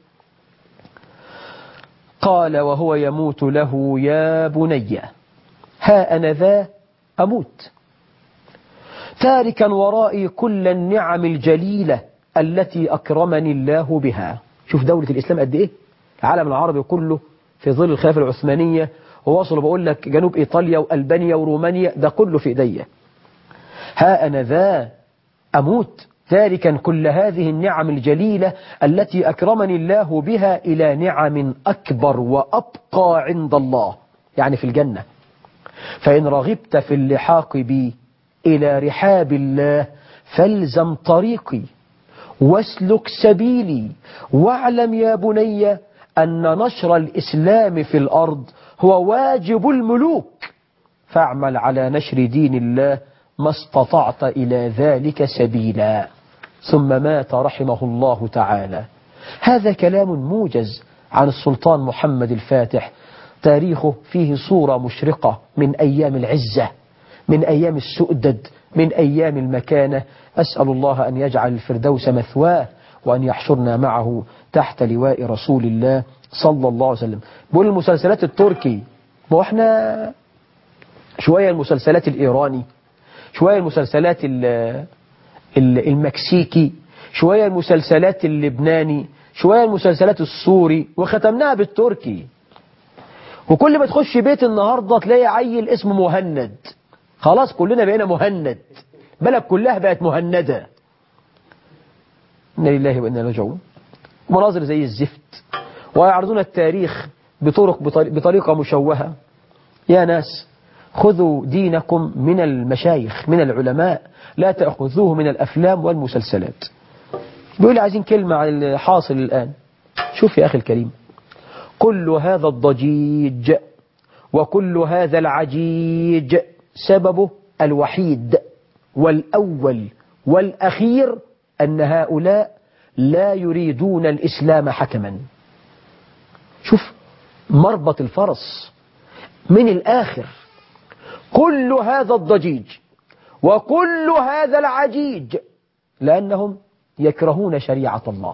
قال وهو يموت له يا بني ها أنا ذا أموت تاركا ورائي كل النعم الجليلة التي أكرمني الله بها شوف دولة الإسلام قد إيه العالم العربي كله في ظل الخلافة العثمانية ووصلوا بقول لك جنوب إيطاليا وألبانيا ورومانيا ده كله في إيديا ها أنا ذا أموت تاركا كل هذه النعم الجليلة التي أكرمني الله بها إلى نعم أكبر وأبقى عند الله يعني في الجنة فإن رغبت في اللحاق بي إلى رحاب الله فالزم طريقي واسلك سبيلي واعلم يا بني أن نشر الإسلام في الأرض هو واجب الملوك فاعمل على نشر دين الله ما استطعت إلى ذلك سبيلا ثم مات رحمه الله تعالى هذا كلام موجز عن السلطان محمد الفاتح تاريخه فيه صورة مشرقة من أيام العزة من أيام السؤدد من أيام المكانة أسأل الله أن يجعل الفردوس مثواه وأن يحشرنا معه تحت لواء رسول الله صلى الله عليه وسلم بقول المسلسلات التركي ما احنا شوية المسلسلات الإيراني شوية المسلسلات المكسيكي شوية المسلسلات اللبناني شوية المسلسلات السوري وختمناها بالتركي وكل ما تخش بيت النهاردة تلاقي عيل اسمه مهند خلاص كلنا بقينا مهند بلد كلها بقت مهندة إنا لله وإنا راجعون مناظر زي الزفت ويعرضون التاريخ بطرق بطريقة مشوهة يا ناس خذوا دينكم من المشايخ من العلماء لا تأخذوه من الأفلام والمسلسلات بيقول عايزين كلمة عن الحاصل الآن شوف يا أخي الكريم كل هذا الضجيج وكل هذا العجيج سببه الوحيد والأول والأخير أن هؤلاء لا يريدون الإسلام حكما شوف مربط الفرس من الآخر كل هذا الضجيج وكل هذا العجيج لأنهم يكرهون شريعة الله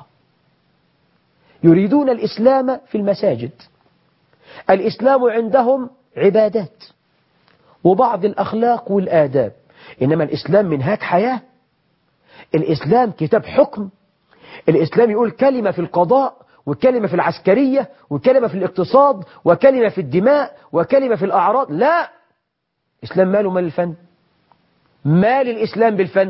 يريدون الإسلام في المساجد الإسلام عندهم عبادات وبعض الأخلاق والآداب إنما الإسلام منهاج حياة الإسلام كتاب حكم الإسلام يقول كلمة في القضاء وكلمة في العسكرية وكلمة في الاقتصاد وكلمة في الدماء وكلمة في الأعراض لا إسلام ماله مال الفن مال الإسلام بالفن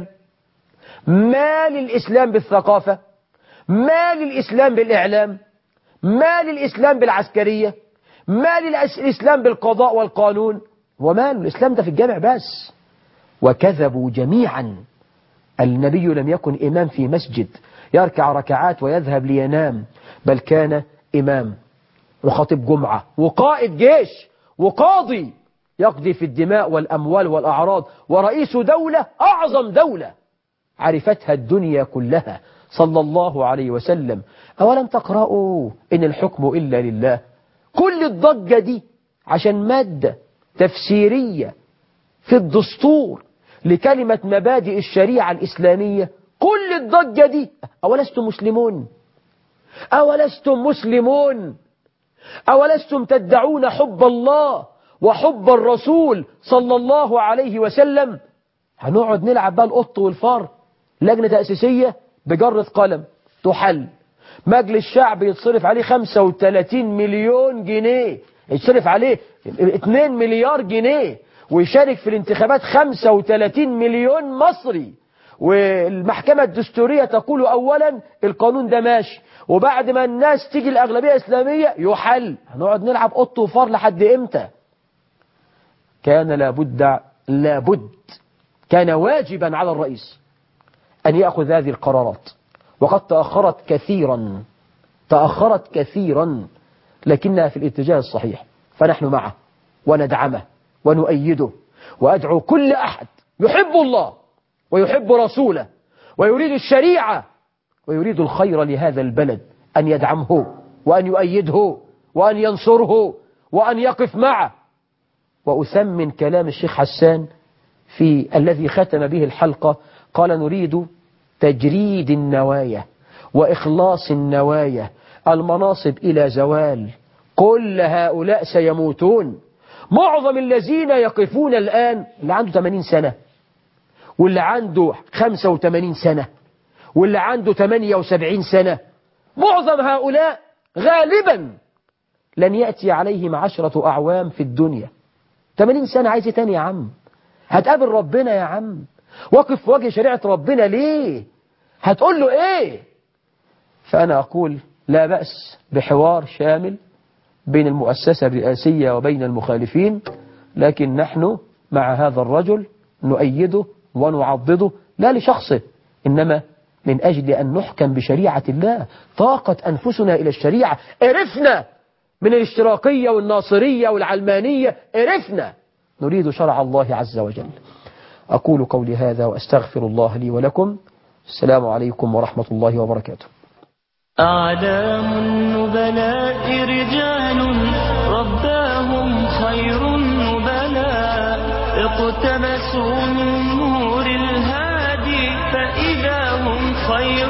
مال الإسلام بالثقافة مال الإسلام بالإعلام مال الإسلام بالعسكرية مال الإسلام بالقضاء والقانون ومال الإسلام ده في الجامع بس وكذبوا جميعا النبي لم يكن إمام في مسجد يركع ركعات ويذهب لينام بل كان إمام وخطيب جمعة وقائد جيش وقاضي يقضي في الدماء والأموال والأعراض ورئيس دولة أعظم دولة عرفتها الدنيا كلها صلى الله عليه وسلم أولم تقرأوا إن الحكم إلا لله كل الضجة دي عشان مادة تفسيرية في الدستور لكلمة مبادئ الشريعة الإسلامية كل الضجة دي أولستم مسلمون أولستم مسلمون أولستم تدعون حب الله وحب الرسول صلى الله عليه وسلم هنقعد نلعب بقى القط والفار لجنة تأسيسية بجرة قلم تحل مجلس شعب يتصرف عليه 35 مليون جنيه يتصرف عليه 2 مليار جنيه ويشارك في الانتخابات 35 مليون مصري والمحكمة الدستورية تقول أولا القانون ده ماشي وبعد ما الناس تيجي الأغلبية الإسلامية يحل هنقعد نلعب قط وفار لحد إمتى كان لابد لابد كان واجبا على الرئيس أن يأخذ هذه القرارات وقد تأخرت كثيرا تأخرت كثيرا لكنها في الاتجاه الصحيح فنحن معه وندعمه ونؤيده وأدعو كل أحد يحب الله ويحب رسوله ويريد الشريعة ويريد الخير لهذا البلد أن يدعمه وأن يؤيده وأن ينصره وأن يقف معه وأثمن كلام الشيخ حسان في الذي ختم به الحلقة قال نريد تجريد النوايا وإخلاص النوايا المناصب إلى زوال كل هؤلاء سيموتون معظم الذين يقفون الآن اللي عنده 80 سنة واللي عنده 85 سنة واللي عنده 78 سنة معظم هؤلاء غالبا لن يأتي عليهم عشرة أعوام في الدنيا 80 سنة عايز إيه تاني يا عم هتقابل ربنا يا عم وقف في وجه شريعة ربنا ليه هتقول له ايه فأنا أقول لا بأس بحوار شامل بين المؤسسة الرئاسية وبين المخالفين لكن نحن مع هذا الرجل نؤيده ونعضده لا لشخصه إنما من أجل أن نحكم بشريعة الله طاقت أنفسنا إلى الشريعة عرفنا من الاشتراكية والناصرية والعلمانية عرفنا نريد شرع الله عز وجل أقول قولي هذا وأستغفر الله لي ولكم السلام عليكم ورحمة الله وبركاته أعلام النبلاء رجال رباهم خير النبلاء اقتبسوا من نور الهادي فإذا هم خير